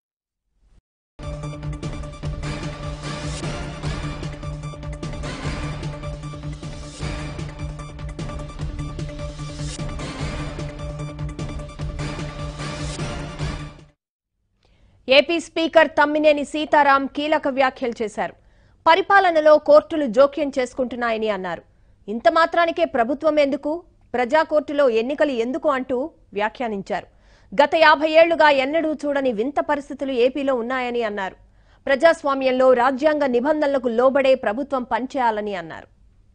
ఏపీ స్పీకర్ తమ్మినేని సీతారాం కీలక వ్యాఖ్యలు చేశారు పరిపాలనలో కోర్టులు జోక్యం చేసుకుంటున్నాయని అన్నారు ఇంత మాత్రానికే ప్రభుత్వం ఎందుకు ప్రజా కోర్టులో ఎన్నికలు ఎందుకు అంటూ వ్యాఖ్యానించారు గత యాభై ఏళ్లుగా ఎన్నడూ చూడని వింత పరిస్థితులు ఏపీలో ఉన్నాయని అన్నారు ప్రజాస్వామ్యంలో రాజ్యాంగ నిబంధనలకు లోబడే ప్రభుత్వం పనిచేయాలని అన్నారు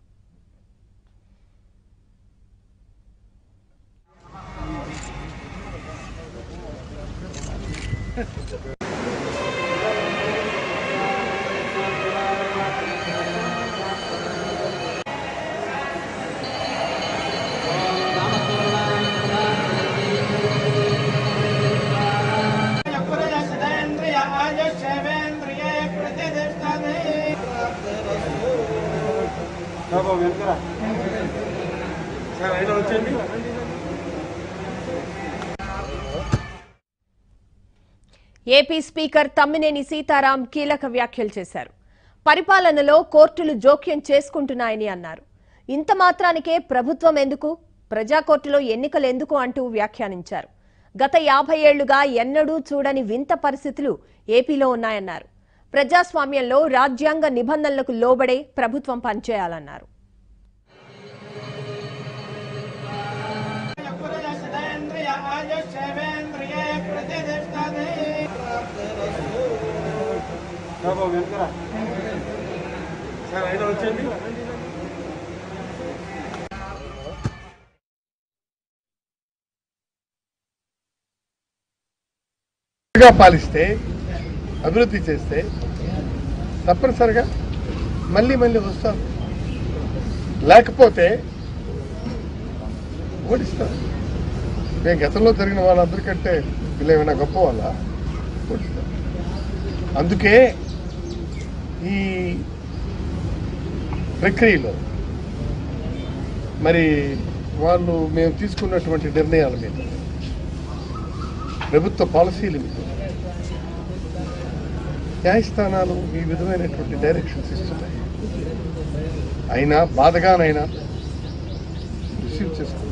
పురజసేంద్రియ ఆయుష్యేంద్రియే ప్రతిష్టతి ఏపీ స్పీకర్ తమ్మినేని సీతారాం కీలక వ్యాఖ్యలు చేశారు పరిపాలనలో కోర్టులు జోక్యం చేసుకుంటున్నాయని అన్నారు ఇంత మాత్రానికే ప్రభుత్వం ఎందుకు ప్రజా కోర్టులో ఎన్నికలు ఎందుకు అంటూ వ్యాఖ్యానించారు గత యాభై ఏళ్లుగా ఎన్నడూ చూడని వింత పరిస్థితులు ఏపీలో ఉన్నాయన్నారు ప్రజాస్వామ్యంలో రాజ్యాంగ నిబంధనలకు లోబడే ప్రభుత్వం పనిచేయాలన్నారు పురజసేంద్రియ ఆయుష్యేంద్రియే ప్రతిష్టతి గా పాలిస్తే అభివృద్ధి చేస్తే తప్పనిసరిగా మళ్ళీ మళ్ళీ వస్తారు లేకపోతే ఓడిస్తారు మేము గతంలో జరిగిన వాళ్ళందరికంటే వీళ్ళు ఏమైనా గొప్ప వాళ్ళ ఓడిస్తారు అందుకే ఈ ప్రక్రియలో మరి వాళ్ళు మేము తీసుకున్నటువంటి నిర్ణయాల మీద ప్రభుత్వ పాలసీల మీద న్యాయస్థానాలు ఈ విధమైనటువంటి డైరెక్షన్స్ ఇస్తున్నాయి అయినా బాధగానైనా రిసీవ్ చేసుకుంటున్నాం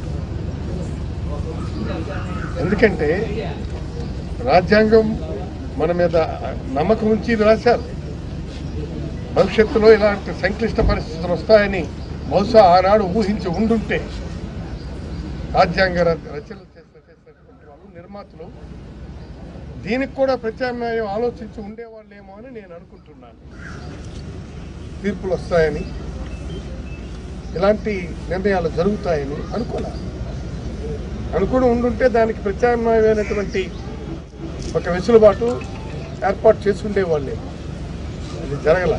ఎందుకంటే రాజ్యాంగం మన మీద నమ్మకం ఉంచి ఇది రాశారు భవిష్యత్తులో ఇలాంటి సంక్లిష్ట పరిస్థితులు వస్తాయని బహుశా ఆనాడు ఊహించి ఉండుంటే రాజ్యాంగ ర- రచనలు చేసిన చేసినటువంటి వాళ్ళు నిర్మాతలు దీనికి కూడా ప్రత్యామ్నాయం ఆలోచించి ఉండేవాళ్ళేమో అని నేను అనుకుంటున్నాను తీర్పులు వస్తాయని ఇలాంటి నిర్ణయాలు జరుగుతాయని అనుకోలే అనుకుని ఉండుంటే దానికి ప్రత్యామ్నాయమైనటువంటి ఒక వెసులుబాటు ఏర్పాటు చేసి ఉండేవాళ్ళే అది జరగల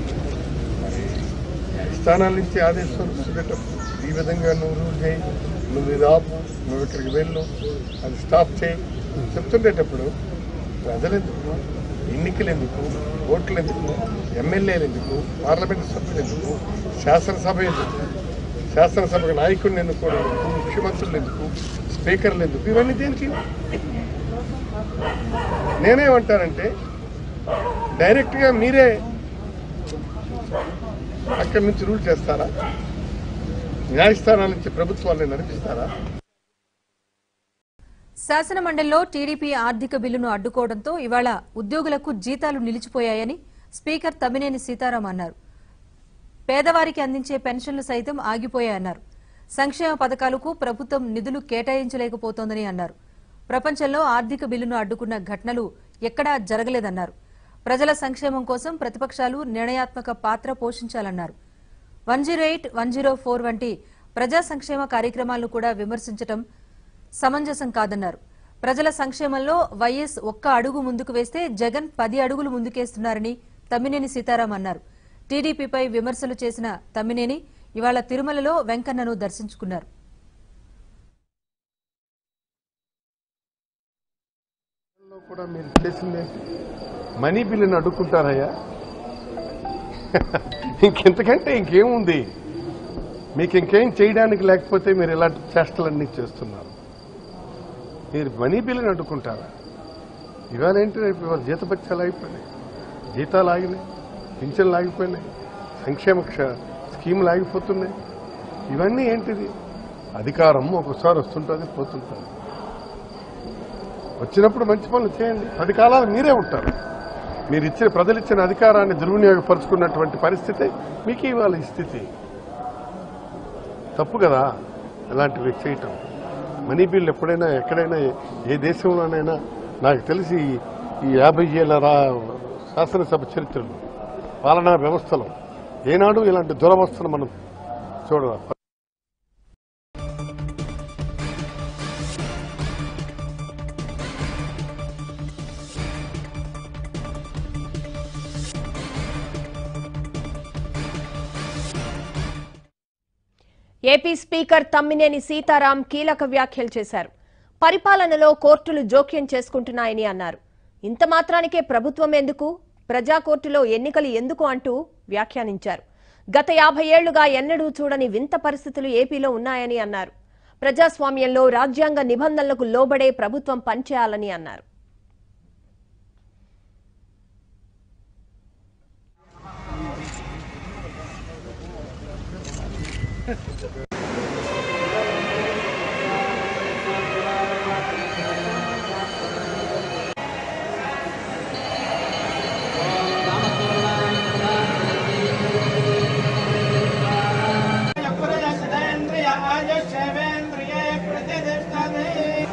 స్థానాల నుంచి ఆదేశం వచ్చేటప్పుడు ఈ విధంగా నువ్వు రూల్ చేయి నువ్వు ఇది ఆపు నువ్వు ఇక్కడికి వెళ్ళు అది స్టాప్ చేయి చెప్తుండేటప్పుడు ప్రజలు ఎందుకు ఎన్నికలు ఎందుకు ఓట్లు ఎందుకు ఎమ్మెల్యేలు ఎందుకు పార్లమెంట్ సభ్యులు ఎందుకు శాసనసభ ఎందుకు శాసనసభకు నాయకుడిని ఎన్నుకోవడం ఎందుకు ముఖ్యమంత్రులు ఎందుకు స్పీకర్లు ఎందుకు ఇవన్నీ దేనికి నేనేమంటానంటే డైరెక్ట్గా మీరే అక్కడి నుంచి రూల్ చేస్తారా న్యాయస్థానాల నుంచి ప్రభుత్వాన్ని నడిపిస్తారా శాసన మండలిలో టీడీపీ ఆర్థిక బిల్లును అడ్డుకోవడంతో ఇవాళ ఉద్యోగులకు జీతాలు నిలిచిపోయాయని స్పీకర్ తమ్మినేని సీతారాం అన్నారు పేదవారికి అందించే పెన్షన్లు సైతం ఆగిపోయాయన్నారు సంక్షేమ పథకాలకు ప్రభుత్వం నిధులు కేటాయించలేకపోతోందని అన్నారు ప్రపంచంలో ఆర్థిక బిల్లును అడ్డుకున్న ఘటనలు ఎక్కడా జరగలేదన్నారు ప్రజల సంక్షేమం కోసం ప్రతిపక్షాలు నిర్ణయాత్మక పాత్ర పోషించాలన్నారు one zero eight one zero four వంటి ప్రజా సంక్షేమ కార్యక్రమాలను కూడా విమర్శించడం సమంజసం కాదన్నారు ప్రజల సంక్షేమంలో వైఎస్ ఒక్క అడుగు ముందుకు వేస్తే జగన్ పది అడుగులు ముందుకేస్తున్నారని తమ్మినేని సీతారాం అన్నారు టీడీపీపై విమర్శలు చేసిన తమ్మినేని ఇవాళ తిరుమలలో వెంకన్నను దర్శించుకున్నారు లో కూడా మీరు చేసింది మనీ బిల్లుని అడ్డుకుంటారయ్యా ఇంకెంతకంటే ఇంకేముంది మీకు ఇంకేం చేయడానికి లేకపోతే మీరు ఇలాంటి చేష్టలన్నీ చేస్తున్నారు మీరు మనీ బిల్లుని అడ్డుకుంటారా ఇవాళ ఏంటి రేపు ఇవాళ జీతపత్యాలు ఆగిపోయినాయి జీతాలు ఆగినాయి పింఛన్లు ఆగిపోయినాయి సంక్షేమ క్ష- స్కీములు ఆగిపోతున్నాయి ఇవన్నీ ఏంటిది అధికారం ఒకసారి వస్తుంటుంది పోతుంటుంది వచ్చినప్పుడు మంచి పనులు చేయండి పది కాలాలు మీరే ఉంటారు మీరు ఇచ్చిన ప్రజలు ఇచ్చిన అధికారాన్ని దుర్వినియోగపరుచుకున్నటువంటి పరిస్థితి మీకు ఇవాళ ఈ స్థితి తప్పు కదా ఇలాంటివి చేయటం మనీ బిల్ ఎప్పుడైనా ఎక్కడైనా ఏ దేశంలోనైనా నాకు తెలిసి ఈ యాభై ఏళ్ళ రా శాసనసభ చరిత్రలో పాలనా వ్యవస్థలో ఏనాడు ఇలాంటి దురవస్థను మనం చూడవాలి ఏపీ స్పీకర్ తమ్మినేని సీతారాం కీలక వ్యాఖ్యలు చేశారు పరిపాలనలో కోర్టులు జోక్యం చేసుకుంటున్నాయని అన్నారు ఇంత మాత్రానికే ప్రభుత్వం ఎందుకు ప్రజా కోర్టులో ఎన్నికలు ఎందుకు అంటూ వ్యాఖ్యానించారు గత యాభై ఏళ్లుగా ఎన్నడూ చూడని వింత పరిస్థితులు ఏపీలో ఉన్నాయని అన్నారు ప్రజాస్వామ్యంలో రాజ్యాంగ నిబంధనలకు లోబడే ప్రభుత్వం పనిచేయాలని అన్నారు పురజసేంద్రియ ఆయుష్యేంద్రియే ప్రతిష్టతే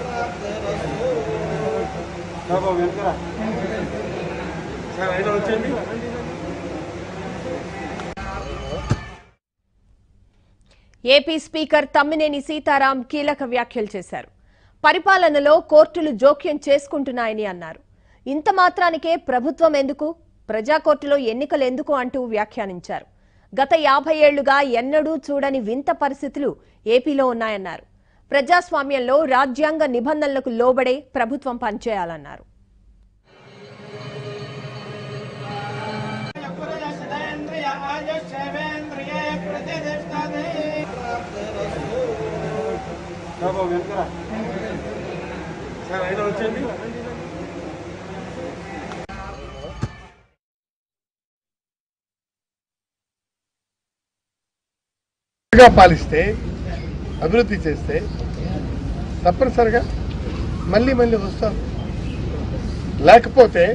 ఏపీ స్పీకర్ తమ్మినేని సీతారాం కీలక వ్యాఖ్యలు చేశారు పరిపాలనలో కోర్టులు జోక్యం చేసుకుంటున్నాయని అన్నారు ఇంత మాత్రానికే ప్రభుత్వం ఎందుకు ప్రజా కోర్టులో ఎన్నికలు ఎందుకు అంటూ వ్యాఖ్యానించారు గత యాభై ఏళ్లుగా ఎన్నడూ చూడని వింత పరిస్థితులు ఏపీలో ఉన్నాయన్నారు ప్రజాస్వామ్యంలో రాజ్యాంగ నిబంధనలకు లోబడే ప్రభుత్వం పనిచేయాలన్నారు పురజసేంద్రియ ఆయుష్యేంద్రియే ప్రతిష్టతే గా పాలిస్తే అభివృద్ధి చేస్తే తప్పనిసరిగా మళ్ళీ మళ్ళీ వస్తారు లేకపోతే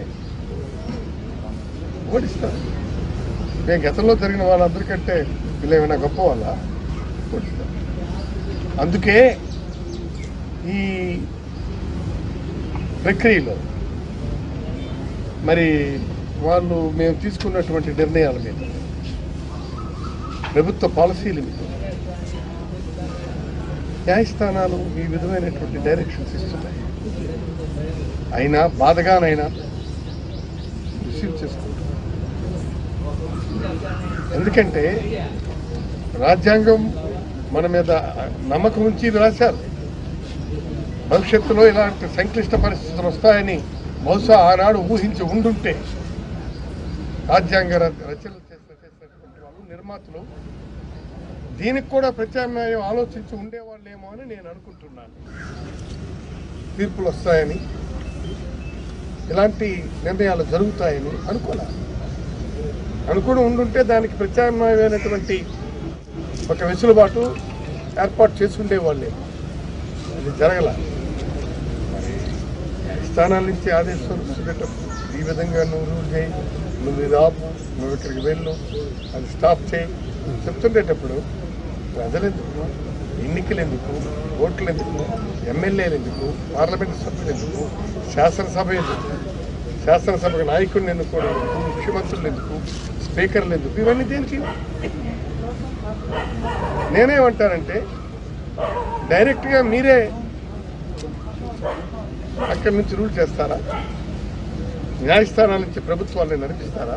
ఓడిస్తారు మేము గతంలో జరిగిన వాళ్ళందరికంటే వీళ్ళు ఏమైనా గొప్ప వాళ్ళ ఓడిస్తారు అందుకే ఈ ప్రక్రియలో మరి వాళ్ళు మేము తీసుకున్నటువంటి నిర్ణయాల మీద ప్రభుత్వ పాలసీల మీద న్యాయస్థానాలు ఈ విధమైనటువంటి డైరెక్షన్స్ ఇస్తున్నాయి అయినా బాధగానైనా రిసీవ్ చేసుకుంటున్నాం ఎందుకంటే రాజ్యాంగం మన మీద నమ్మకం ఉంచి ఇది రాశారు భవిష్యత్తులో ఇలాంటి సంక్లిష్ట పరిస్థితులు వస్తాయని బహుశా ఆనాడు ఊహించి ఉండుంటే రాజ్యాంగ ర- రచనలు చేసిన చేసినటువంటి వాళ్ళు నిర్మాతలు దీనికి కూడా ప్రత్యామ్నాయం ఆలోచించి ఉండేవాళ్ళేమో అని నేను అనుకుంటున్నాను తీర్పులు వస్తాయని ఇలాంటి నిర్ణయాలు జరుగుతాయని అనుకోలే అనుకుని ఉండుంటే దానికి ప్రత్యామ్నాయమైనటువంటి ఒక వెసులుబాటు ఏర్పాటు చేసి ఉండేవాళ్ళే అది జరగల మరి స్థానాల నుంచి ఆదేశాలు వచ్చేటప్పుడు ఈ విధంగా నువ్వు రూల్ చేయి నువ్వు ఇది ఆపు నువ్వు ఇక్కడికి వెళ్ళు అది స్టాప్ చేయి చెప్తుండేటప్పుడు ప్రజలు ఎందుకు ఎన్నికలు ఎందుకు ఓట్లు ఎందుకు ఎమ్మెల్యేలు ఎందుకు పార్లమెంటు సభ్యులు ఎందుకు శాసనసభ ఎందుకు శాసనసభకు నాయకుడిని ఎన్నుకోవడం ఎందుకు ముఖ్యమంత్రులు ఎందుకు స్పీకర్లు ఎందుకు ఇవన్నీ దేనికి నేనేమంటానంటే డైరెక్ట్గా మీరే అక్కడి నుంచి రూల్ చేస్తారా న్యాయస్థానాల నుంచి ప్రభుత్వాన్ని నడిపిస్తారా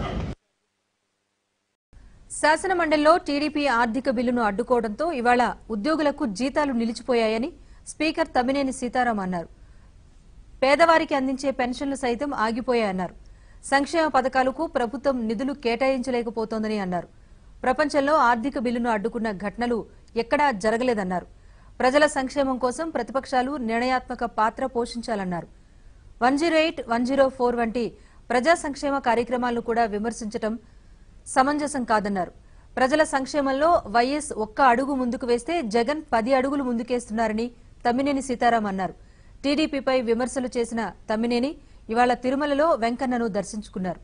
శాసన మండలిలో టీడీపీ ఆర్థిక బిల్లును అడ్డుకోవడంతో ఇవాళ ఉద్యోగులకు జీతాలు నిలిచిపోయాయని స్పీకర్ తమ్మినేని సీతారాం అన్నారు పేదవారికి అందించే పెన్షన్లు సైతం ఆగిపోయాయన్నారు సంక్షేమ పథకాలకు ప్రభుత్వం నిధులు కేటాయించలేకపోతోందని అన్నారు ప్రపంచంలో ఆర్థిక బిల్లును అడ్డుకున్న ఘటనలు ఎక్కడా జరగలేదన్నారు ప్రజల సంక్షేమం కోసం ప్రతిపక్షాలు నిర్ణయాత్మక పాత్ర పోషించాలన్నారు one zero eight one zero four వంటి ప్రజా సంక్షేమ కార్యక్రమాలను కూడా విమర్శించడం సమంజసం కాదన్నారు ప్రజల సంక్షేమంలో వైఎస్ ఒక్క అడుగు ముందుకు వేస్తే జగన్ పది అడుగులు ముందుకేస్తున్నారని తమ్మినేని సీతారాం అన్నారు టీడీపీపై విమర్శలు చేసిన తమ్మినేని ఇవాళ తిరుమలలో వెంకన్నను దర్శించుకున్నారు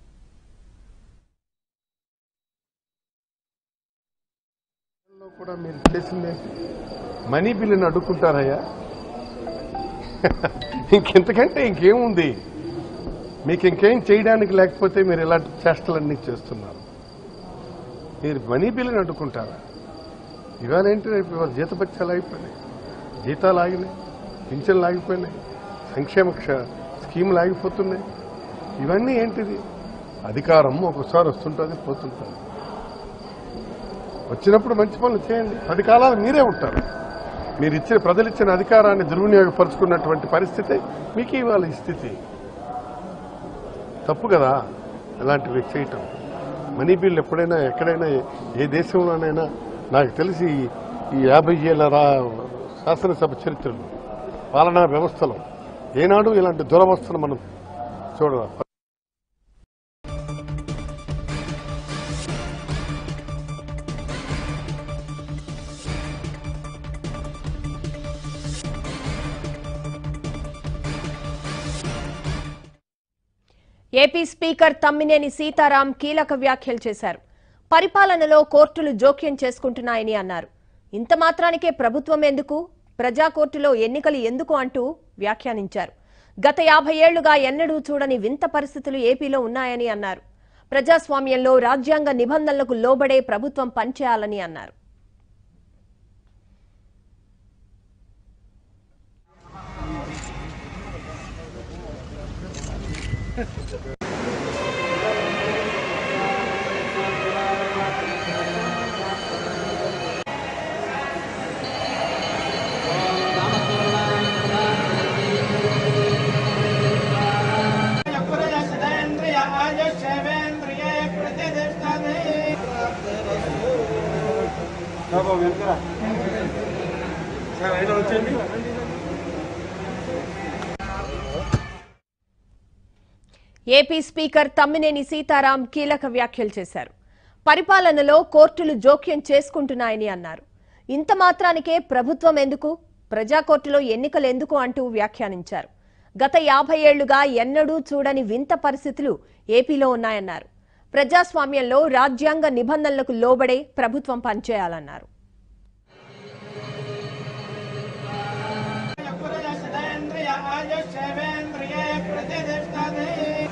లో కూడా మీరు చేసింది మనీ బిల్లుని అడ్డుకుంటారయ్యా ఇంకెంతకంటే ఇంకేముంది మీకు ఇంకేం చేయడానికి లేకపోతే మీరు ఇలాంటి చేష్టలన్నీ చేస్తున్నారు మీరు మనీ బిల్లుని అడ్డుకుంటారా ఇవాళ ఏంటి రేపు ఇవాళ జీతపత్యాలు ఆగిపోయినాయి జీతాలు ఆగినాయి పింఛన్లు ఆగిపోయినాయి సంక్షేమ క్ష- స్కీములు ఆగిపోతున్నాయి ఇవన్నీ ఏంటిది అధికారం ఒకసారి వస్తుంటుంది పోతుంటుంది వచ్చినప్పుడు మంచి పనులు చేయండి పది కాలాలు మీరే ఉంటారు మీరు ఇచ్చిన ప్రజలు ఇచ్చిన అధికారాన్ని దుర్వినియోగపరుచుకున్నటువంటి పరిస్థితి మీకు ఇవాళ ఈ స్థితి తప్పు కదా ఇలాంటివి చేయటం మనీ బిల్ ఎప్పుడైనా ఎక్కడైనా ఏ దేశంలోనైనా నాకు తెలిసి ఈ యాభై ఏళ్ళ రా శాసనసభ చరిత్రలో పాలనా వ్యవస్థలో ఏనాడు ఇలాంటి దురవస్థను మనం చూడరా ఏపీ స్పీకర్ తమ్మినేని సీతారాం కీలక వ్యాఖ్యలు చేశారు పరిపాలనలో కోర్టులు జోక్యం చేసుకుంటున్నాయని అన్నారు ఇంత మాత్రానికే ప్రభుత్వం ఎందుకు ప్రజా కోర్టులో ఎన్నికలు ఎందుకు అంటూ వ్యాఖ్యానించారు గత యాభై ఏళ్లుగా ఎన్నడూ చూడని వింత పరిస్థితులు ఏపీలో ఉన్నాయని అన్నారు ప్రజాస్వామ్యంలో రాజ్యాంగ నిబంధనలకు లోబడే ప్రభుత్వం పనిచేయాలని అన్నారు పురజసేంద్రియ ఆయుష్యేంద్రియే ప్రతిష్టతే ఏపీ స్పీకర్ తమ్మినేని సీతారాం కీలక వ్యాఖ్యలు చేశారు పరిపాలనలో కోర్టులు జోక్యం చేసుకుంటున్నాయని అన్నారు ఇంత మాత్రానికే ప్రభుత్వం ఎందుకు ప్రజా కోర్టులో ఎన్నికలు ఎందుకు అంటూ వ్యాఖ్యానించారు గత యాభై ఏళ్లుగా ఎన్నడూ చూడని వింత పరిస్థితులు ఏపీలో ఉన్నాయన్నారు ప్రజాస్వామ్యంలో రాజ్యాంగ నిబంధనలకు లోబడే ప్రభుత్వం పనిచేయాలన్నారు పురజసేంద్రియ ఆయుష్యేంద్రియే ప్రతిష్టతే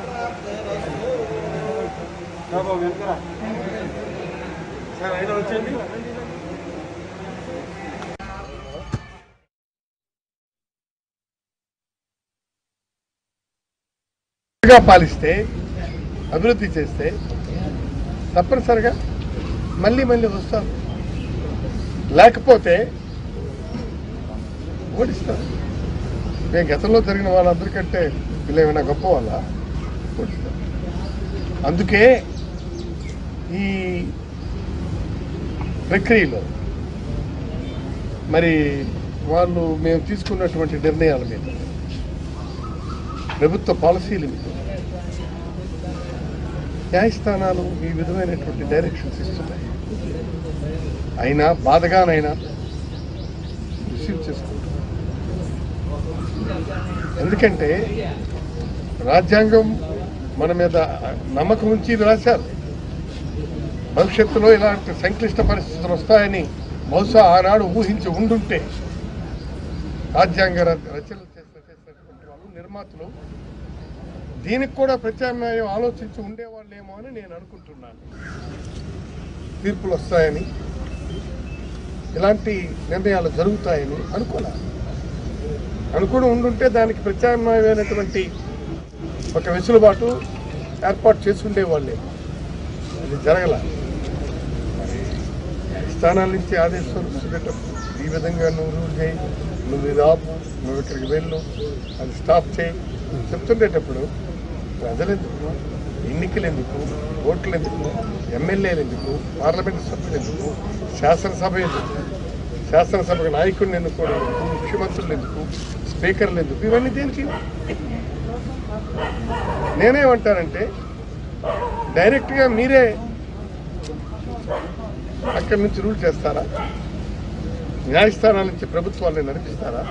గా పాలిస్తే అభివృద్ధి చేస్తే తప్పనిసరిగా మళ్ళీ మళ్ళీ వస్తారు లేకపోతే ఓడిస్తారు మేము గతంలో జరిగిన వాళ్ళందరికంటే వీళ్ళు ఏమైనా గొప్ప వాళ్ళ ఓడిస్తారు అందుకే ఈ ప్రక్రియలో మరి వాళ్ళు మేము తీసుకున్నటువంటి నిర్ణయాల మీద ప్రభుత్వ పాలసీల మీద న్యాయస్థానాలు ఈ విధమైనటువంటి డైరెక్షన్స్ ఇస్తున్నాయి అయినా బాధగానైనా రిసీవ్ చేసుకుంటున్నాం ఎందుకంటే రాజ్యాంగం మన మీద నమ్మకం ఉంచి ఇది రాశారు భవిష్యత్తులో ఇలాంటి సంక్లిష్ట పరిస్థితులు వస్తాయని బహుశా ఆనాడు ఊహించి ఉండుంటే రాజ్యాంగ ర- రచనలు చేసిన చేసినటువంటి వాళ్ళు నిర్మాతలు దీనికి కూడా ప్రత్యామ్నాయం ఆలోచించి ఉండేవాళ్ళేమో అని నేను అనుకుంటున్నాను తీర్పులు వస్తాయని ఇలాంటి నిర్ణయాలు జరుగుతాయని అనుకోలే అనుకుని ఉండుంటే దానికి ప్రత్యామ్నాయమైనటువంటి ఒక వెసులుబాటు ఏర్పాటు చేసి ఉండేవాళ్ళే అది జరగల స్థానాల నుంచి ఆదేశాలు వచ్చేటప్పుడు ఈ విధంగా నువ్వు రూల్ చేయి నువ్వు ఇది ఆపు నువ్వు ఇక్కడికి వెళ్ళు అది స్టాప్ చేయి చెప్తుండేటప్పుడు ప్రజలెందుకు ఎన్నికలు ఎందుకు ఓట్లు ఎందుకు ఎమ్మెల్యేలు ఎందుకు పార్లమెంట్ సభ్యులు ఎందుకు శాసనసభ ఎందుకు శాసనసభకు నాయకుడిని ఎన్నుకోవడం ఎందుకు ముఖ్యమంత్రులు ఎందుకు స్పీకర్లు ఎందుకు ఇవన్నీ దేనికి నేనేమంటానంటే డైరెక్ట్గా మీరే అక్కడి నుంచి రూల్ చేస్తారా న్యాయస్థానాల నుంచి ప్రభుత్వాన్ని నడిపిస్తారా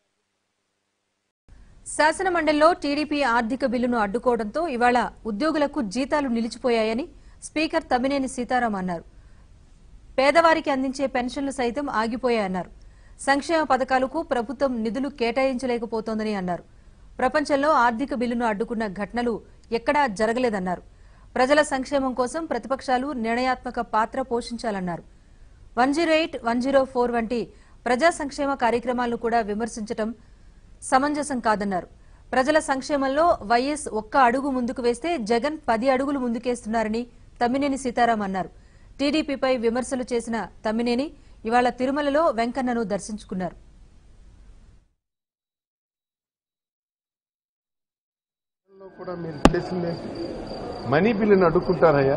శాసన మండలిలో టీడీపీ ఆర్థిక బిల్లును అడ్డుకోవడంతో ఇవాళ ఉద్యోగులకు జీతాలు నిలిచిపోయాయని స్పీకర్ తమ్మినేని సీతారాం అన్నారు పేదవారికి అందించే పెన్షన్లు సైతం ఆగిపోయాయన్నారు సంక్షేమ పథకాలకు ప్రభుత్వం నిధులు కేటాయించలేకపోతోందని అన్నారు ప్రపంచంలో ఆర్థిక బిల్లును అడ్డుకున్న ఘటనలు ఎక్కడా జరగలేదన్నారు ప్రజల సంక్షేమం కోసం ప్రతిపక్షాలు నిర్ణయాత్మక పాత్ర పోషించాలన్నారు one zero eight one zero four వంటి ప్రజా సంక్షేమ కార్యక్రమాలను కూడా విమర్శించడం సమంజసం కాదన్నారు ప్రజల సంక్షేమంలో వైఎస్ ఒక్క అడుగు ముందుకు వేస్తే జగన్ పది అడుగులు ముందుకేస్తున్నారని తమ్మినేని సీతారాం అన్నారు టీడీపీపై విమర్శలు చేసిన తమ్మినేని ఇవాళ తిరుమలలో వెంకన్నను దర్శించుకున్నారు లో కూడా మీరు చేసింది మనీ బిల్లుని అడ్డుకుంటారయ్యా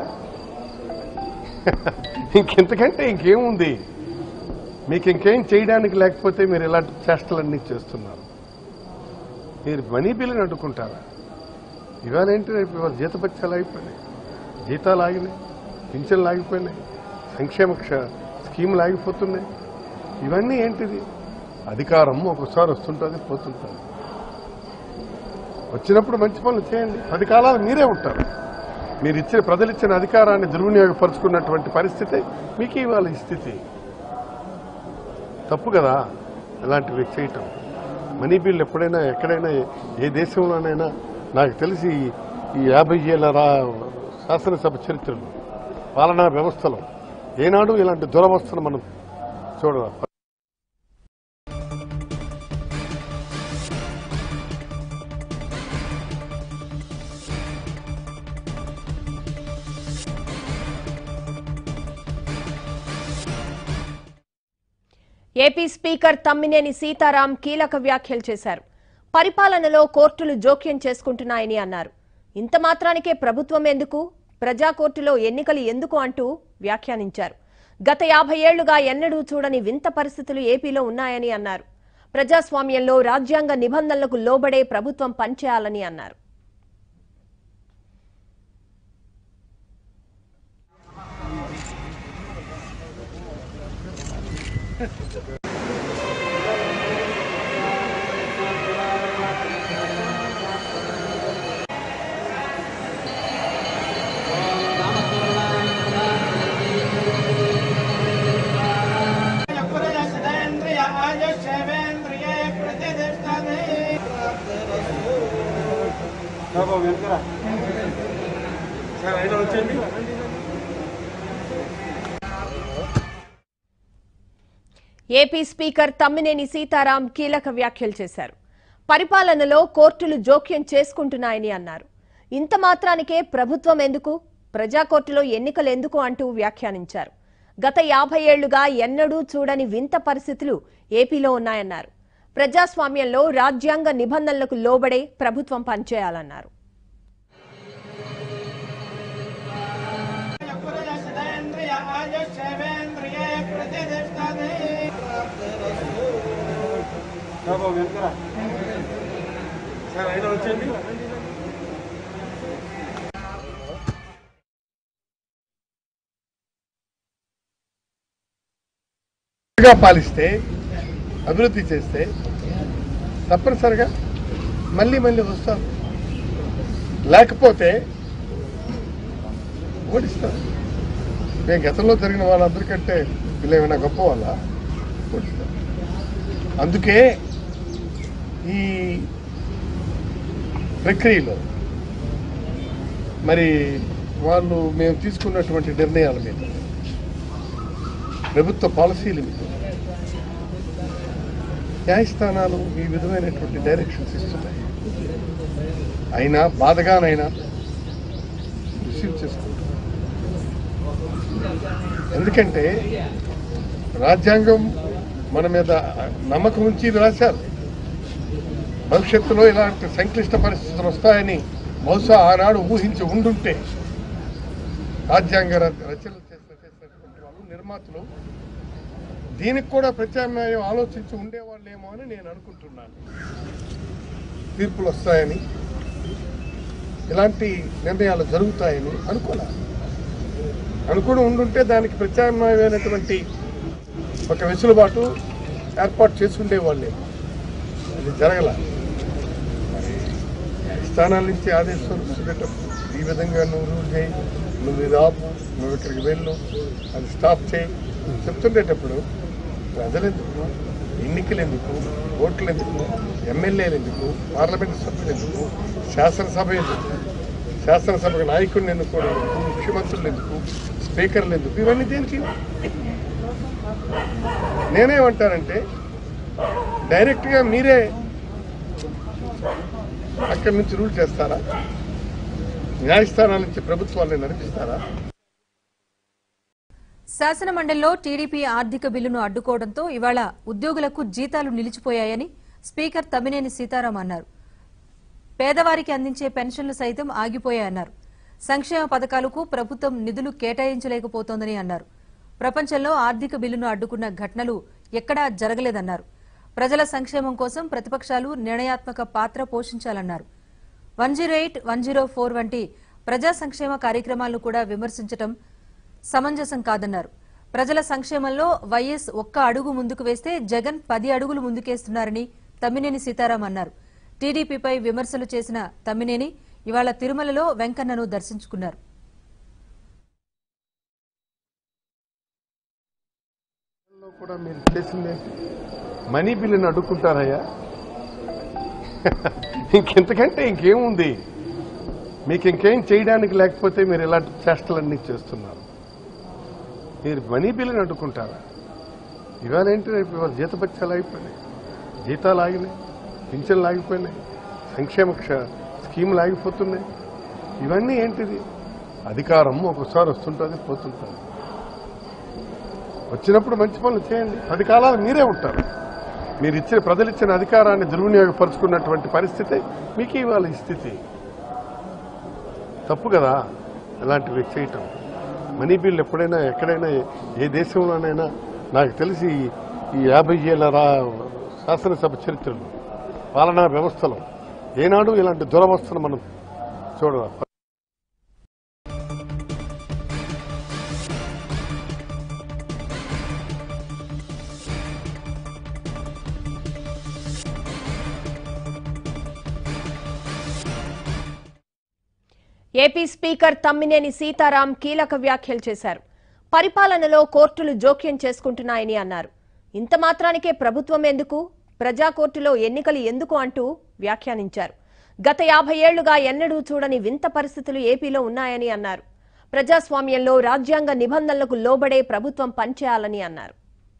ఇంకెంతకంటే ఇంకేముంది మీకు ఇంకేం చేయడానికి లేకపోతే మీరు ఇలాంటి చేష్టలన్నీ చేస్తున్నారు మీరు మనీ బిల్లుని అడ్డుకుంటారా ఇవాళ ఏంటి రేపు ఇవాళ జీతపత్యాలు ఆగిపోయినాయి జీతాలు ఆగినాయి పింఛన్లు ఆగిపోయినాయి సంక్షేమ క్ష- స్కీములు ఆగిపోతున్నాయి ఇవన్నీ ఏంటిది అధికారం ఒకసారి వస్తుంటుంది పోతుంటుంది వచ్చినప్పుడు మంచి పనులు చేయండి పది కాలాలు మీరే ఉంటారు మీరు ఇచ్చిన ప్రజలు ఇచ్చిన అధికారాన్ని దుర్వినియోగపరుచుకున్నటువంటి పరిస్థితి మీకు ఇవాళ ఈ స్థితి తప్పు కదా ఇలాంటివి చేయటం మనీ బిల్ ఎప్పుడైనా ఎక్కడైనా ఏ దేశంలోనైనా నాకు తెలిసి ఈ యాభై ఏళ్ళ రా శాసనసభ చరిత్రలో పాలనా వ్యవస్థలో ఏనాడు ఇలాంటి దురవస్థను మనం చూడాలి ఏపీ స్పీకర్ తమ్మినేని సీతారాం కీలక వ్యాఖ్యలు చేశారు పరిపాలనలో కోర్టులు జోక్యం చేసుకుంటున్నాయని అన్నారు ఇంత మాత్రానికే ప్రభుత్వం ఎందుకు ప్రజా కోర్టులో ఎన్నికలు ఎందుకు అంటూ వ్యాఖ్యానించారు గత యాభై ఏళ్లుగా ఎన్నడూ చూడని వింత పరిస్థితులు ఏపీలో ఉన్నాయని అన్నారు ప్రజాస్వామ్యంలో రాజ్యాంగ నిబంధనలకు లోబడే ప్రభుత్వం పనిచేయాలని అన్నారు పురజసేంద్రియ ఆయుష్యేంద్రియే ప్రతిష్టతే ఏపీ స్పీకర్ తమ్మినేని సీతారాం కీలక వ్యాఖ్యలు చేశారు పరిపాలనలో కోర్టులు జోక్యం చేసుకుంటున్నాయని అన్నారు ఇంత మాత్రానికే ప్రభుత్వం ఎందుకు ప్రజా కోర్టులో ఎన్నికలు ఎందుకు అంటూ వ్యాఖ్యానించారు గత యాభై ఏళ్లుగా ఎన్నడూ చూడని వింత పరిస్థితులు ఏపీలో ఉన్నాయన్నారు ప్రజాస్వామ్యంలో రాజ్యాంగ నిబంధనలకు లోబడే ప్రభుత్వం పనిచేయాలన్నారు పురజసేంద్రియ ఆయుష్యేంద్రియే ప్రతిష్టతే గా పాలిస్తే అభివృద్ధి చేస్తే తప్పనిసరిగా మళ్ళీ మళ్ళీ వస్తారు లేకపోతే ఓడిస్తారు మేము గతంలో జరిగిన వాళ్ళందరికంటే వీళ్ళు ఏమైనా గొప్ప వాళ్ళ ఓడిస్తారు అందుకే ఈ ప్రక్రియలో మరి వాళ్ళు మేము తీసుకున్నటువంటి నిర్ణయాల మీద ప్రభుత్వ పాలసీల మీద న్యాయస్థానాలు ఈ విధమైనటువంటి డైరెక్షన్స్ ఇస్తున్నాయి అయినా బాధగానైనా రిసీవ్ చేసుకుంటాం ఎందుకంటే రాజ్యాంగం మన మీద నమ్మకం ఉంచి ఇది రాశారు భవిష్యత్తులో ఇలాంటి సంక్లిష్ట పరిస్థితులు వస్తాయని బహుశా ఆనాడు ఊహించి ఉండుంటే రాజ్యాంగ ర- రచనలు చేసిన చేసినటువంటి వాళ్ళు నిర్మాతలు దీనికి కూడా ప్రత్యామ్నాయం ఆలోచించి ఉండేవాళ్ళేమో అని నేను అనుకుంటున్నాను తీర్పులు వస్తాయని ఇలాంటి నిర్ణయాలు జరుగుతాయని అనుకోలే అనుకుని ఉండుంటే దానికి ప్రత్యామ్నాయమైనటువంటి ఒక వెసులుబాటు ఏర్పాటు చేసి ఉండేవాళ్ళే అది జరగల మరి స్థానాల నుంచి ఆదేశాలు వచ్చేటప్పుడు ఈ విధంగా నువ్వు రూల్ చేయి నువ్వు ఇది ఆపు నువ్వు ఇక్కడికి వెళ్ళు అది స్టాప్ చేయి చెప్తుండేటప్పుడు ప్రజలెందుకు ఎన్నికలు ఎందుకు ఓట్లు ఎందుకు ఎమ్మెల్యేలు ఎందుకు పార్లమెంట్ సభ్యులు ఎందుకు శాసనసభ ఎందుకు శాసనసభకు నాయకుడిని ఎన్నుకోవడం ఎందుకు ముఖ్యమంత్రులు ఎందుకు స్పీకర్లు ఎందుకు ఇవన్నీ దేనికి నేనేమంటానంటే డైరెక్ట్గా మీరే అక్కడి నుంచి రూల్ చేస్తారా న్యాయస్థానాల నుంచి ప్రభుత్వాన్ని నడిపిస్తారా శాసన మండలిలో టీడీపీ ఆర్థిక బిల్లును అడ్డుకోవడంతో ఇవాళ ఉద్యోగులకు జీతాలు నిలిచిపోయాయని స్పీకర్ తమ్మినేని సీతారాం అన్నారు పేదవారికి అందించే పెన్షన్లు సైతం ఆగిపోయాయన్నారు సంక్షేమ పథకాలకు ప్రభుత్వం నిధులు కేటాయించలేకపోతోందని అన్నారు ప్రపంచంలో ఆర్థిక బిల్లును అడ్డుకున్న ఘటనలు ఎక్కడా జరగలేదన్నారు ప్రజల సంక్షేమం కోసం ప్రతిపక్షాలు నిర్ణయాత్మక పాత్ర పోషించాలన్నారు one zero eight one zero four వంటి ప్రజా సంక్షేమ కార్యక్రమాలను కూడా విమర్శించడం సమంజసం కాదన్నారు ప్రజల సంక్షేమంలో వైఎస్ ఒక్క అడుగు ముందుకు వేస్తే జగన్ పది అడుగులు ముందుకేస్తున్నారని తమ్మినేని సీతారాం అన్నారు టీడీపీపై విమర్శలు చేసిన తమ్మినేని ఇవాళ తిరుమలలో వెంకన్నను దర్శించుకున్నారు లో కూడా మీరు చేసింది మనీ బిల్లుని అడ్డుకుంటారయ్యా ఇంకెంతకంటే ఇంకేముంది మీకు ఇంకేం చేయడానికి లేకపోతే మీరు ఇలాంటి చేష్టలన్నీ చేస్తున్నారు మీరు మనీ బిల్లుని అడ్డుకుంటారా ఇవాళ ఏంటి రేపు ఇవాళ జీతపత్యాలు ఆగిపోయినాయి జీతాలు ఆగినాయి పింఛన్లు ఆగిపోయినాయి సంక్షేమ క్ష- స్కీములు ఆగిపోతున్నాయి ఇవన్నీ ఏంటిది అధికారం ఒకసారి వస్తుంటుంది పోతుంటుంది వచ్చినప్పుడు మంచి పనులు చేయండి పది కాలాలు మీరే ఉంటారు మీరు ఇచ్చిన ప్రజలు ఇచ్చిన అధికారాన్ని దుర్వినియోగపరుచుకున్నటువంటి పరిస్థితి మీకు ఇవాళ ఈ స్థితి తప్పు కదా ఇలాంటివి చేయటం మనీ బిల్ ఎప్పుడైనా ఎక్కడైనా ఏ దేశంలోనైనా నాకు తెలిసి ఈ యాభై ఏళ్ళ రా శాసనసభ చరిత్రలో పాలనా వ్యవస్థలో ఏనాడు ఇలాంటి దురవస్థను మనం చూడాలి ఏపీ స్పీకర్ తమ్మినేని సీతారాం కీలక వ్యాఖ్యలు చేశారు పరిపాలనలో కోర్టులు జోక్యం చేసుకుంటున్నాయని అన్నారు ఇంత మాత్రానికే ప్రభుత్వం ఎందుకు ప్రజా కోర్టులో ఎన్నికలు ఎందుకు అంటూ వ్యాఖ్యానించారు గత యాభై ఏళ్లుగా ఎన్నడూ చూడని వింత పరిస్థితులు ఏపీలో ఉన్నాయని అన్నారు ప్రజాస్వామ్యంలో రాజ్యాంగ నిబంధనలకు లోబడే ప్రభుత్వం పనిచేయాలని అన్నారు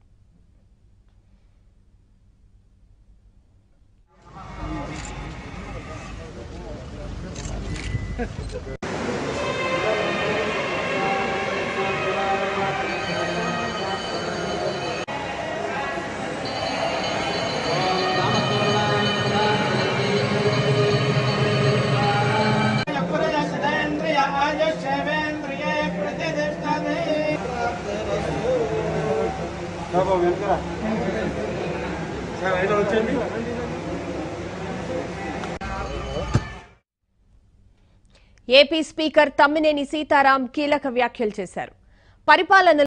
పురుషేంద్రియ ఆయుష్యేంద్రియే ప్రతిష్టతే ఏపీ స్పీకర్ తమ్మినేని సీతారాం కీలక వ్యాఖ్యలు చేశారు పరిపాలన